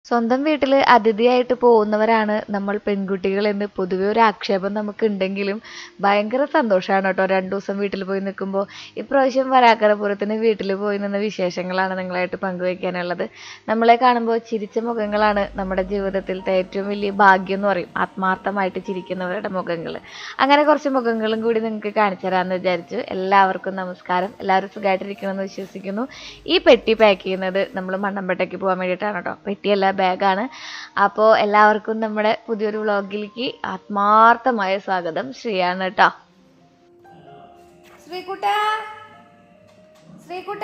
സ്വന്തം വീട്ടിൽ അതിഥിയായിട്ട് പോകുന്നവരാണ് നമ്മൾ പെൺകുട്ടികൾ എന്ന് പൊതുവെ ഒരു ആക്ഷേപം നമുക്ക് ഉണ്ടെങ്കിലും ഭയങ്കര സന്തോഷമാണ് കേട്ടോ രണ്ടു ദിവസം വീട്ടിൽ പോയി നിൽക്കുമ്പോൾ ഇപ്രാവശ്യം വരാക്കരപുരത്തിന് വീട്ടിൽ പോയി നിന്ന വിശേഷങ്ങളാണ് നിങ്ങളായിട്ട് പങ്കുവയ്ക്കാനുള്ളത് നമ്മളെ കാണുമ്പോൾ ചിരിച്ച മുഖങ്ങളാണ് നമ്മുടെ ജീവിതത്തിലത്തെ ഏറ്റവും വലിയ ഭാഗ്യം എന്ന് പറയും ആത്മാർത്ഥമായിട്ട് ചിരിക്കുന്നവരുടെ മുഖങ്ങൾ അങ്ങനെ കുറച്ച് മുഖങ്ങളും കൂടി നിങ്ങൾക്ക് കാണിച്ചു തരാമെന്ന് വിചാരിച്ചു എല്ലാവർക്കും നമസ്കാരം എല്ലാവരും സുഖമായിട്ടിരിക്കണമെന്ന് വിശ്വസിക്കുന്നു ഈ പെട്ടി പാക്ക് ചെയ്യുന്നത് നമ്മൾ മണ്ണമ്പേട്ടയ്ക്ക് പോകാൻ വേണ്ടിയിട്ടാണ് കേട്ടോ പെട്ടിയല്ല ബാഗാണ് അപ്പോൾ എല്ലാവർക്കും നമ്മുടെ പുതിയൊരു വ്ളോഗിലേക്ക് ആത്മാർത്ഥമായ സ്വാഗതം ശ്രീയാണ് കേട്ടോ ശ്രീകുട്ട ശ്രീകുട്ട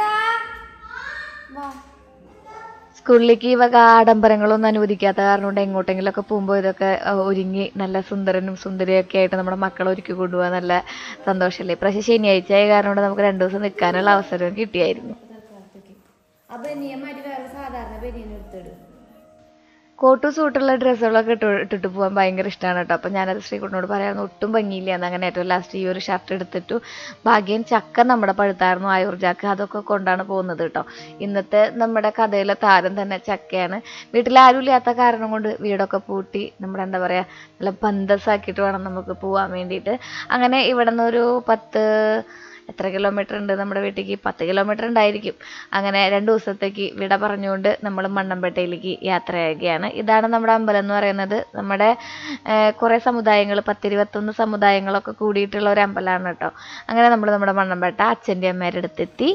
സ്കൂളിലേക്ക് ഈ വക ആഡംബരങ്ങളൊന്നും അനുവദിക്കാത്ത കാരണം കൊണ്ട് എങ്ങോട്ടെങ്കിലുമൊക്കെ പോകുമ്പോൾ ഇതൊക്കെ അഹ് ഒരുങ്ങി നല്ല സുന്ദരനും സുന്ദരിയൊക്കെ ആയിട്ട് നമ്മുടെ മക്കളെ ഒരുക്കി കൊണ്ടുപോകാൻ നല്ല സന്തോഷമല്ലേ പക്ഷേ ശനിയാഴ്ച ആയ കാരണം കൊണ്ട് നമുക്ക് രണ്ടു ദിവസം നിൽക്കാനുള്ള അവസരവും കിട്ടിയായിരുന്നു ആ ബനിയന്മാര് വേറെ സാധാരണ ബനിയൻ എടുത്തിട് കോട്ടും സൂട്ടുള്ള ഡ്രസ്സുകളൊക്കെ ഇട്ട് ഇട്ടിട്ട് പോകാൻ ഭയങ്കര ഇഷ്ടമാണ് കേട്ടോ അപ്പം ഞാനത് ശ്രീകുട്ടനോട് പറയാമെന്ന് ഒട്ടും ഭംഗിയില്ല എന്ന് അങ്ങനെ ഏറ്റവും ലാസ്റ്റ് ഈ ഒരു ഷർട്ട് എടുത്തിട്ടു ഭാഗ്യം ചക്ക നമ്മുടെ പഴുത്തായിരുന്നു ആയൂർ ചക്ക അതൊക്കെ കൊണ്ടാണ് പോകുന്നത് കേട്ടോ ഇന്നത്തെ നമ്മുടെ കഥയിലെ താരം തന്നെ ചക്കയാണ് വീട്ടിൽ ആരും ഇല്ലാത്ത കാരണം കൊണ്ട് വീടൊക്കെ പൂട്ടി നമ്മുടെ എന്താ പറയുക നല്ല ബന്ധസാക്കിയിട്ട് വേണം നമുക്ക് പോകാൻ വേണ്ടിയിട്ട് അങ്ങനെ ഇവിടെ നിന്ന് ഒരു പത്ത് എത്ര കിലോമീറ്റർ ഉണ്ട് നമ്മുടെ വീട്ടിലേക്ക് പത്ത് കിലോമീറ്റർ ഉണ്ടായിരിക്കും അങ്ങനെ രണ്ട് ദിവസത്തേക്ക് വിട പറഞ്ഞുകൊണ്ട് നമ്മൾ മണ്ണമ്പേട്ടയിലേക്ക് യാത്രയാകുകയാണ് ഇതാണ് നമ്മുടെ അമ്പലം എന്ന് പറയുന്നത് നമ്മുടെ ഏഹ്, കുറേ സമുദായങ്ങൾ പത്തിരുപത്തൊന്ന് സമുദായങ്ങളൊക്കെ കൂടിയിട്ടുള്ള ഒരു അമ്പലമാണ് കേട്ടോ അങ്ങനെ നമ്മൾ നമ്മുടെ മണ്ണമ്പേട്ട അച്ഛൻ്റെ അമ്മേരുടെ അടുത്തെത്തി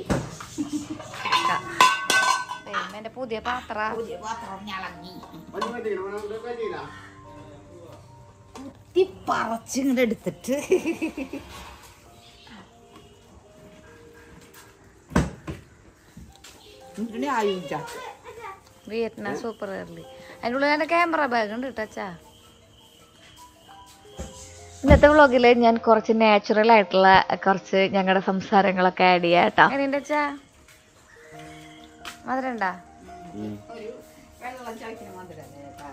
എന്റെ പുതിയ പാത്ര കുത്തി പറിച്ചിങ്ങോട്ട് എടുത്തിട്ട് ഇതിനെ ആയില്ല വിയറ്റ്നാം സൂപ്പർ എയർലി അതിൻ്റെ ഉള്ളിൽ എൻ്റെ ക്യാമറ ബാഗ് ഉണ്ട് ടച്ചാ ഇന്നത്തെ വ്ളോഗിൽ ഞാൻ കുറച്ച് നാച്ചുറൽ ആയിട്ടുള്ള കുറച്ച് ഞങ്ങളുടെ സംസാരങ്ങളൊക്കെ ആഡ് ചെയ്യാം കേട്ടോ എങ്ങനെയുണ്ട് അച്ഛാ മധുരണ്ടാ വെള്ളം ചായക്കിന് മധുരം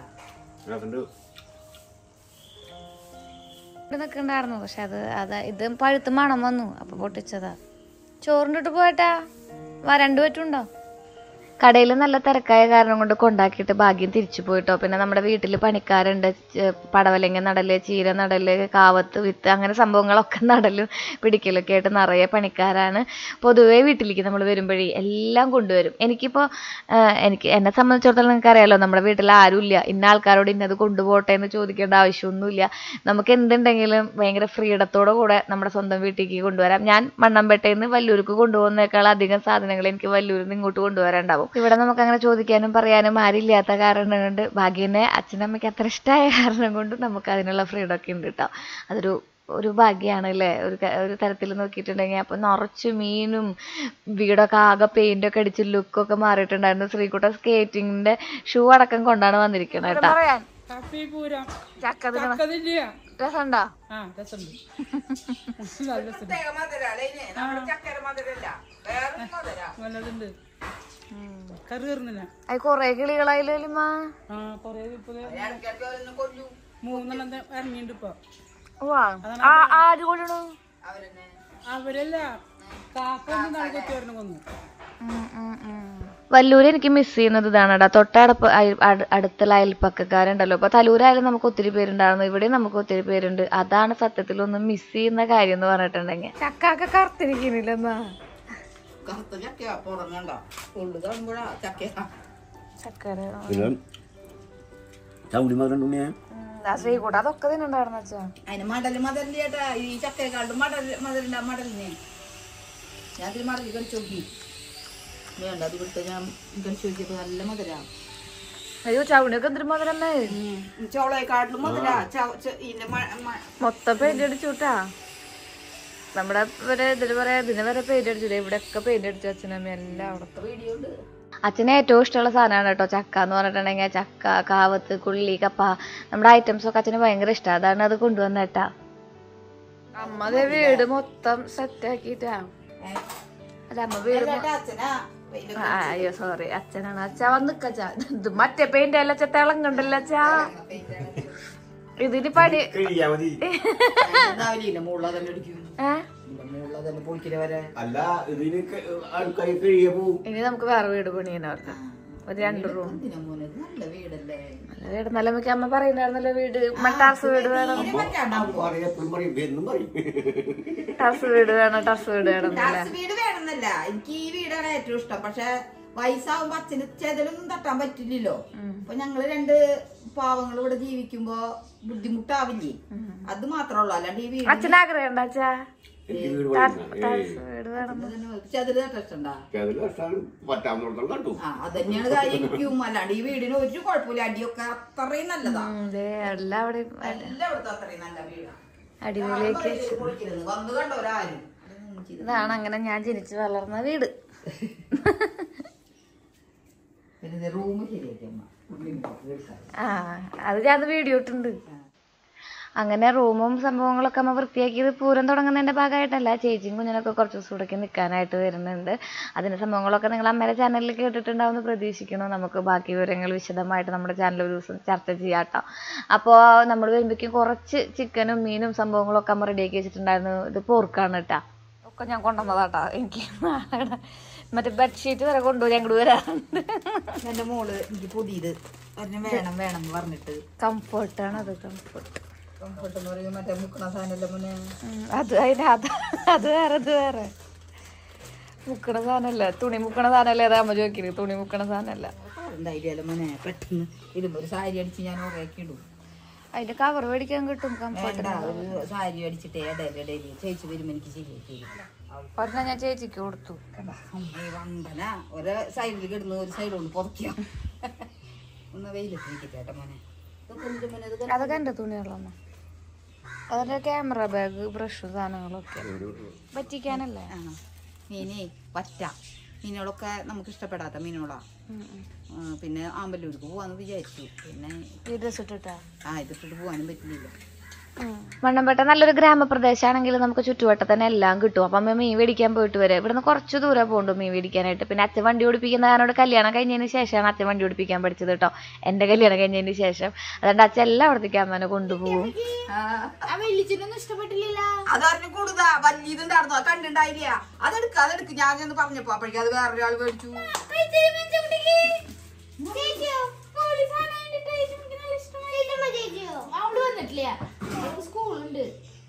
ഇവിടെ നിൽക്കണ്ടായിരുന്നു പക്ഷെ അത് അത് ഇത് പഴുത്ത് മണം വന്നു അപ്പൊ പൊട്ടിച്ചതാ ചോറിൻ്റെ പോയട്ടാ വാ രണ്ടു പറ്റുണ്ടോ കടയിൽ നല്ല തിരക്കായ കാരണം കൊണ്ട് കൊണ്ടാക്കിയിട്ട് ഭാഗ്യം തിരിച്ചു പോയിട്ടോ പിന്നെ നമ്മുടെ വീട്ടിൽ പണിക്കാരുണ്ട് ചെ- പടവലങ്ങ നടല് ചീര നടല് കാവത്ത് വിത്ത് അങ്ങനെ സംഭവങ്ങളൊക്കെ നടലും പിടിക്കലൊക്കെ ആയിട്ട് നിറയെ പണിക്കാരാണ് പൊതുവേ വീട്ടിലേക്ക് നമ്മൾ വരുമ്പോഴേ എല്ലാം കൊണ്ടുവരും എനിക്കിപ്പോൾ എനിക്ക് എന്നെ സംബന്ധിച്ചിടത്തോളം നിങ്ങൾക്ക് അറിയാലോ നമ്മുടെ വീട്ടിൽ ആരുമില്ല ഇന്ന ആൾക്കാരോട് ഇന്നത് കൊണ്ടുപോട്ടെ എന്ന് ചോദിക്കേണ്ട ആവശ്യമൊന്നുമില്ല നമുക്ക് എന്തുണ്ടെങ്കിലും ഭയങ്കര ഫ്രീഡത്തോടെ കൂടെ നമ്മുടെ സ്വന്തം വീട്ടിലേക്ക് കൊണ്ടുവരാം ഞാൻ മണ്ണമ്പേട്ടയിൽ നിന്ന് വല്ലൂർക്ക് കൊണ്ടുപോകുന്നേക്കാൾ അധികം സാധനങ്ങൾ എനിക്ക് വല്ലൂരിൽ നിന്ന് ഇങ്ങോട്ട് കൊണ്ടുവരാനുണ്ടാവും ഇവിടെ നമുക്ക് അങ്ങനെ ചോദിക്കാനും പറയാനും ആരില്ലാത്ത കാരണം കൊണ്ട് ഭാഗ്യനെ അച്ഛനമ്മയ്ക്ക് അത്ര ഇഷ്ടമായ കാരണം കൊണ്ട് നമുക്ക് അതിനുള്ള ഫ്രീഡം ഒക്കെ ഉണ്ട് കേട്ടോ അതൊരു ഒരു ഭാഗ്യമാണ് അല്ലേ ഒരു ക- ഒരു തരത്തിൽ നോക്കിയിട്ടുണ്ടെങ്കിൽ അപ്പം നിറച്ച് മീനും വീടൊക്കെ ആകെ പെയിന്റ് ഒക്കെ അടിച്ച് ലുക്കൊക്കെ മാറിയിട്ടുണ്ടായിരുന്നു ശ്രീകുട്ട സ്കേറ്റിങ്ങിന്റെ ഷൂ അടക്കം കൊണ്ടാണ് വന്നിരിക്കുന്നത് കേട്ടോ ഹാപ്പി പൂരം ചക്ക തിന്നണം. ചക്കതില്ല രസമുണ്ടോ ആ രസമുണ്ട് നല്ല രസമുണ്ട് നല്ലതുണ്ട് കറി കയറുന്നില്ല അത് കൊറേ കിളികളായില്ലേലും ആ കൊറേ ഇപ്പൊ മൂന്നെണ്ണം ദേ ഇറങ്ങിയിട്ടുണ്ട് ഇപ്പൊ ആര് കൊല്ലണു അവരല്ല കാക്കൊന്നും നാളെ കൊത്തി വരണം കൊന്നു വല്ലൂര് എനിക്ക് മിസ് ചെയ്യുന്നത് ഇതാണെടാ തൊട്ടടുപ്പ് അയൽ- അട്- അടുത്തുള്ള അയൽപ്പക്കക്കാരുണ്ടല്ലോ ഇപ്പൊ തലൂരായാലും നമുക്ക് ഒത്തിരി പേരുണ്ടായിരുന്നു ഇവിടെ നമുക്ക് ഒത്തിരി പേരുണ്ട് അതാണ് സത്യത്തിൽ ഒന്ന് മിസ് ചെയ്യുന്ന കാര്യം എന്ന് പറഞ്ഞിട്ടുണ്ടെങ്കിൽ ചക്കൊക്കെ കറുത്തിരിക്കുന്നില്ലെന്നാ കറുത്ത ചക്കയാ പുറങ്ങണ്ട ഉള്ളു കാണുമ്പോഴാ ചക്കയാ ചക്കര പിന്നെ ചൗണ്ടി മകൻ ഉണ്ണിയെ ശ്രീകൂട്ട അതൊക്കെ തിന്നുണ്ടായിരുന്നു അച്ഛാ അതിന് മടല് മദലിന്റെ ചേട്ടാ ഈ ചക്കയെക്കാളും മടൽ മദലിന്റെ മടലിനെ ഞാൻ അതിൽ മടല് കളിച്ചു നോക്കി വേണ്ട അത് കൊടുത്ത ഞാൻ കളിച്ചു നോക്കിയപ്പോ നല്ല മധുരാ അയ്യോ ചവിണിയൊക്കെ എന്തൊരു മധുരമേ ചോളയെക്കാട്ടിലും മധുരാ ചവ- ച- ഇതിന്റെ മ- മ- മൊത്തം പെയിന്റ് അടിച്ചുട്ടാ നമ്മുടെ വരെ ഇതില് പറയാ ഇതിന് വരെ പെയിന്റ് അടിച്ചില്ല ഇവിടെയൊക്കെ പെയിന്റ് അടിച്ചു അച്ഛനമ്മ എല്ലാം അവിടത്തെ വീഡിയോ ഉണ്ട് അച്ഛന് ഏറ്റവും ഇഷ്ടമുള്ള സാധനമാണ് കേട്ടോ ചക്ക എന്ന് പറഞ്ഞിട്ടുണ്ടെങ്കിൽ ചക്ക കാവത്ത് കുള്ളി കപ്പ നമ്മുടെ ഐറ്റംസ് ഒക്കെ അച്ഛന് ഭയങ്കര ഇഷ്ടമാണ് അതാണ് അത് കൊണ്ടുവന്നേട്ടാ അമ്മ ദേ വീട് മൊത്തം സെറ്റ് ആക്കിട്ടാ അല്ല അമ്മ വീട് മൊ- ചേട്ടാ അച്ഛനാ ആ, അയ്യോ സോറി അച്ഛനാണ് അച്ഛ വന്നിക്കച്ചാ ഇത് മറ്റേ പെയിന്റ് അല്ല അച്ഛ തിളങ്ങണ്ടല്ലോ അച്ഛാ ഇതിന് പണി കഴിയാ മതി ഉണ്ടാവില്ല മുകളിൽ അടിക്കും ഏ മുകളിൽ പൊളിക്കല് വരെ അല്ല ഇതിന് ക- ആൾക്കാർ കഴിയ പോവും ഇനി നമുക്ക് വേറെ വീട് പണിയാൻ അവർക്ക് ഒരു രണ്ട് റൂം എന്തിനാ മോനെ ഇത് നല്ല വീടല്ലേ നല്ല വീട് നല്ല മിക്ക അമ്മ പറയുന്നായിരുന്നല്ലോ വീട് ടാർസ് വീട് വേണം എപ്പോഴും പറയും എന്നും പറയും ടർസ് വീട് വേണം ടർസ് വീട് വേണം എന്നല്ലേ ടാക്സ് വീട് വേണമെന്നല്ല എനിക്ക് ഈ വീടാണ് ഏറ്റവും ഇഷ്ടം പക്ഷെ വയസ്സാവുമ്പോ അച്ഛന് ചെതലൊന്നും തട്ടാൻ പറ്റില്ലല്ലോ അപ്പൊ ഞങ്ങള് രണ്ട് പാവങ്ങൾ ഇവിടെ ജീവിക്കുമ്പോ ബുദ്ധിമുട്ടാവില്ലേ അത് മാത്രമേ ഉള്ളൂ അല്ലാണ്ട് ഈ വീട് അച്ഛൻ ആഗ്രഹം ഉണ്ടോ അച്ഛാ എനിക്ക് വീട് പണിയുന്ന. ഏയ്. ടർസ് വീട് വേണം ചെതല് തട്ടുണ്ടാ അതിൽ കഷ്ടാണ് പറ്റാവുന്നിടത്തോളം കണ്ടു ആ അതന്നെയാണ് കാര്യം എനിക്കും അല്ലാണ്ട് ഈ വീടിന് ഒരു കുഴപ്പമില്ല അടിയൊക്കെ അത്രയും നല്ലതാ ഉം, ദേ എല്ലാവിടെയും എല്ലായിടത്തും അത്രയും നല്ല വീടാ അടിപൊളിയാക്കി പൊളിക്കരുത് വന്ന് കണ്ടോരാരും ഇതാണ് അങ്ങനെ ഞാൻ ജനിച്ചു വളർന്ന വീട് പിന്നെ റൂം ശരിയാക്കി അമ്മ ഉള്ളിൽ എടുക്കാൻ ആ അത് ഞാൻ വീഡിയോ ഇട്ടുണ്ട് അങ്ങനെ റൂമും സംഭവങ്ങളൊക്കെ അമ്മ വൃത്തിയാക്കിയത് പൂരം തുടങ്ങുന്നതിന്റെ ഭാഗമായിട്ടല്ല ചേച്ചിയും കുഞ്ഞിനൊക്കെ കുറച്ച് ദിവസം ഇവിടേക്ക് നിൽക്കാനായിട്ട് വരുന്നുണ്ട് അതിന്റെ സംഭവങ്ങളൊക്കെ നിങ്ങൾ അമ്മയുടെ ചാനലിൽ കേട്ടിട്ടുണ്ടാവുമെന്ന് പ്രതീക്ഷിക്കുന്നു നമുക്ക് ബാക്കി വിവരങ്ങൾ വിശദമായിട്ട് നമ്മുടെ ചാനൽ ഒരു ദിവസം ചർച്ച ചെയ്യാം കേട്ടോ അപ്പോൾ നമ്മൾ വരുമ്പോഴേക്കും കുറച്ച് ചിക്കനും മീനും സംഭവങ്ങളൊക്കെ അമ്മ റെഡിയാക്കി വെച്ചിട്ടുണ്ടായിരുന്നു ഇത് പോർക്കാണ് കേട്ടോ ഒക്കെ ഞാൻ കൊണ്ടുവന്നതാട്ടാ എനിക്ക് നാളെ മറ്റേ ബെഡ്ഷീറ്റ് വരെ കൊണ്ടുപോയി ഞങ്ങൾ വരാറുണ്ട് എന്റെ മോള് എനിക്ക് പുതിയത് ഒരെണ്ണം വേണം വേണം എന്ന് പറഞ്ഞിട്ട് കംഫർട്ടാണ് അത് കംഫർട്ട് കംഫർട്ട് എന്ന് പറയുമ്പോൾ മറ്റേ മുക്കണ സാധനമല്ലേ മുന്നേ ഉം, അത് അതിന് അത് അത് വേറെ ഇത് വേറെ മുക്കണ സാധനല്ല തുണി മുക്കണ സാധനല്ലേ അതാ അമ്മ ചോദിക്കരുത് തുണി മുക്കണ സാധനല്ല ഉണ്ടായില്ല മോനെ പെട്ടെന്ന് ഇടുമ്പോ ഒരു സാരി അടിച്ച് ഞാൻ ഉറയാക്കി ഇടും അതിന്റെ കവർ മേടിക്കാൻ കിട്ടും കംഫർട്ട് വേണ്ട ഒരു സാരി അടിച്ചിട്ടേ ഇടയിൽ ഇടയിൽ ചേച്ചി വരുമ്പോ എനിക്ക് ശരിയാക്കി തരും. ഒരെണ്ണം ഞാൻ ചേച്ചിക്ക് കൊടുത്തു കണ്ടോ? അമ്മേ വമ്പന ഒരു സൈഡിൽ കിടന്ന് ഒരു സൈഡ് കൊണ്ട് പുറക്കാം ഒന്ന് വെയിലത്ത് നിൽക്കട്ടെ മോനെ ഇതൊക്കെ എന്തിട്ട് മോനെ ഇത് കണ്ടോ? അതൊക്കെ എന്റെ തുണികളമ്മ അതിന്റെ ക്യാമറ ബാഗ് ബ്രഷ് സാധനങ്ങളൊക്കെ പറ്റിക്കാനല്ലേ ആ മീനേ പറ്റ മീനുകളൊക്കെ നമുക്ക് ഇഷ്ടപ്പെടാത്ത മീനുകളാ ഉം, ഉം. ആ, പിന്നെ ആമ്പല്ലൂർക്ക് പോവാന്ന് വിചാരിച്ചു പിന്നെ ഈ ഡ്രസ് ഇട്ടിട്ടാ ആ ഇതിട്ടിട്ട് പോകാനും പറ്റില്ല മണ്ണമ്പേട്ട നല്ലൊരു ഗ്രാമപ്രദേശമാണെങ്കിൽ നമുക്ക് ചുറ്റുവട്ടത്ത് തന്നെ എല്ലാം കിട്ടും അപ്പം അമ്മ മീൻ മേടിക്കാൻ പോയിട്ട് വരെ ഇവിടുന്ന് കുറച്ച് ദൂരം പോകുന്നുണ്ട് മീൻ മേടിക്കാനായിട്ട് പിന്നെ അച്ഛൻ വണ്ടി ഓടിപ്പിക്കുന്ന കാരണോട് കല്യാണം കഴിഞ്ഞതിന് ശേഷമാണ് അച്ഛൻ വണ്ടി ഓടിപ്പിക്കാൻ പഠിച്ചത് കേട്ടോ എൻ്റെ കല്യാണം കഴിഞ്ഞതിന് ശേഷം അതുകൊണ്ട് അച്ഛൻ എല്ലായിടത്തേക്കും അമ്മനെ കൊണ്ടുപോകും അതറിഞ്ഞു കൂടുതലാ വലിയതുണ്ടായിരുന്നു അത് കണ്ടുണ്ടായില്ല അതെടുക്ക അതെടുക്ക് ഞാൻ ചെന്ന് പറഞ്ഞപ്പോ അപ്പോഴേക്കും അത് വേറൊരാൾ മേടിച്ചു അവിടെ വന്നിട്ടില്ല സ്കൂളുണ്ട്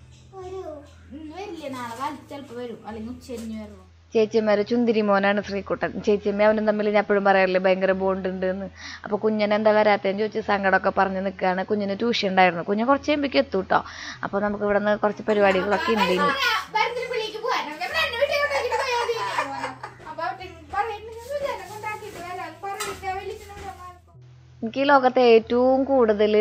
വരില്ല നാളെ കാലത്ത് ചിലപ്പോ വരും അല്ലെങ്കിൽ ഉച്ചരിഞ്ഞ് വരും ചേച്ചിമാര് ചുന്തിരി മോനാണ് ശ്രീകുട്ടൻ ചേച്ചിയമ്മ അവനും തമ്മിൽ ഞാൻ എപ്പോഴും പറയാറില്ലേ ഭയങ്കര ബോണ്ട് ഉണ്ട് എന്ന് അപ്പൊ കുഞ്ഞിനെ എന്താ വരാത്തതെന്ന് ചോദിച്ച് സങ്കടമൊക്കെ പറഞ്ഞ് നിൽക്കുകയാണ് കുഞ്ഞിന് ട്യൂഷൻ ഉണ്ടായിരുന്നു കുഞ്ഞ് കുറച്ച് കഴിയുമ്പോഴേക്കും എത്തും കേട്ടോ അപ്പൊ നമുക്ക് ഇവിടെ നിന്ന് കുറച്ച് പരിപാടികളൊക്കെ ഉണ്ട് ഇനി ഭരതനപ്പള്ളിക്ക് പോകാൻ എന്നെ വീട്ടിൽ കൊണ്ടാക്കിയിട്ട് പോയാൽ മതി. അപ്പൊ പറയുന്നത് സുജാനെ കൊണ്ടാക്കിയിട്ട് വരാൻ പറഞ്ഞിട്ട് വിളിച്ചിട്ടുണ്ടോ എനിക്ക് ഈ ലോകത്തെ ഏറ്റവും കൂടുതൽ